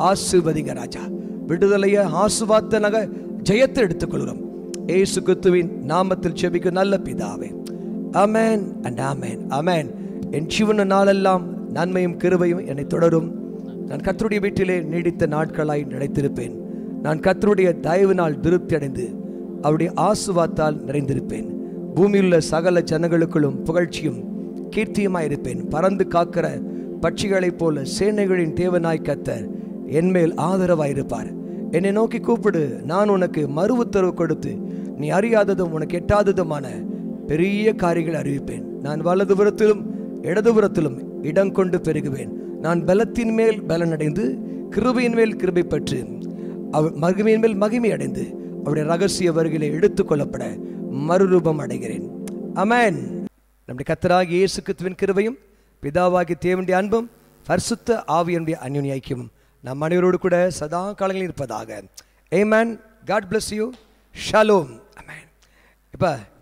ஆசிர்வதிங்க ராஜா விடுதலையை ஆசுவாத்தனாக ஜெயத்தை எடுத்துக்கொள்கிறோம் ஏசு கிறிஸ்துவின் நாமத்தில் செபிக்கும் நல்ல பிதாவே அமேன் அண்ட் ஆமேன் அமேன் என் ஜீவன நாளெல்லாம் நன்மையும் கிருபையும் என்னை தொடரும் நான் கர்த்தருடைய வீட்டிலே நீடித்த நாட்களாய் நிலைத்திருப்பேன் நான் கர்த்தருடைய தயவு நாள் திருப்தி அடைந்து அவருடைய ஆசுவாத்தால் நிறைந்திருப்பேன் பூமியுள்ள சகல ஜனங்களுக்குள்ளும் புகழ்ச்சியும் கீர்த்தியுமாய் இருப்பேன் பறந்து காக்கிற பட்சிகளைப் போல சேனைகளின் தேவனாய் கத்தர் என்மேல் ஆதரவாயிருப்பார் என்னை நோக்கி கூப்பிடு நான் உனக்கு மறு உத்தரவு கொடுத்து நீ அறியாததும் உனக்கு எட்டாததுமான பெரிய காரியங்களை அறிவிப்பேன் நான் வலதுபுறத்திலும் இடதுபுறத்திலும் இடம் கொண்டு பெருகுவேன் நான் பலத்தின் மேல் பலனடைந்து கிருபையின் மேல் கிருபை பெற்று அவ மகிமையின் மேல் மகிமை அடைந்து அவருடைய ரகசிய வருகையிலே எடுத்துக் கொள்ளப்பட மறுரூபம் அடைகிறேன் அமேன் நம்முடைய கத்தராகிய இயேசு கிறிஸ்துவின் கிருபையும் பிதாவாகிய தேவனுடைய அன்பும் பரிசுத்த ஆவியனுடைய அந்யுனி ஐக்கியமும் நம் அனைவரோடு கூட சதா காலங்களில் இருப்பதாக ஏமேன் காட் bless யூ ஷாலோம் அமேன் இப்போ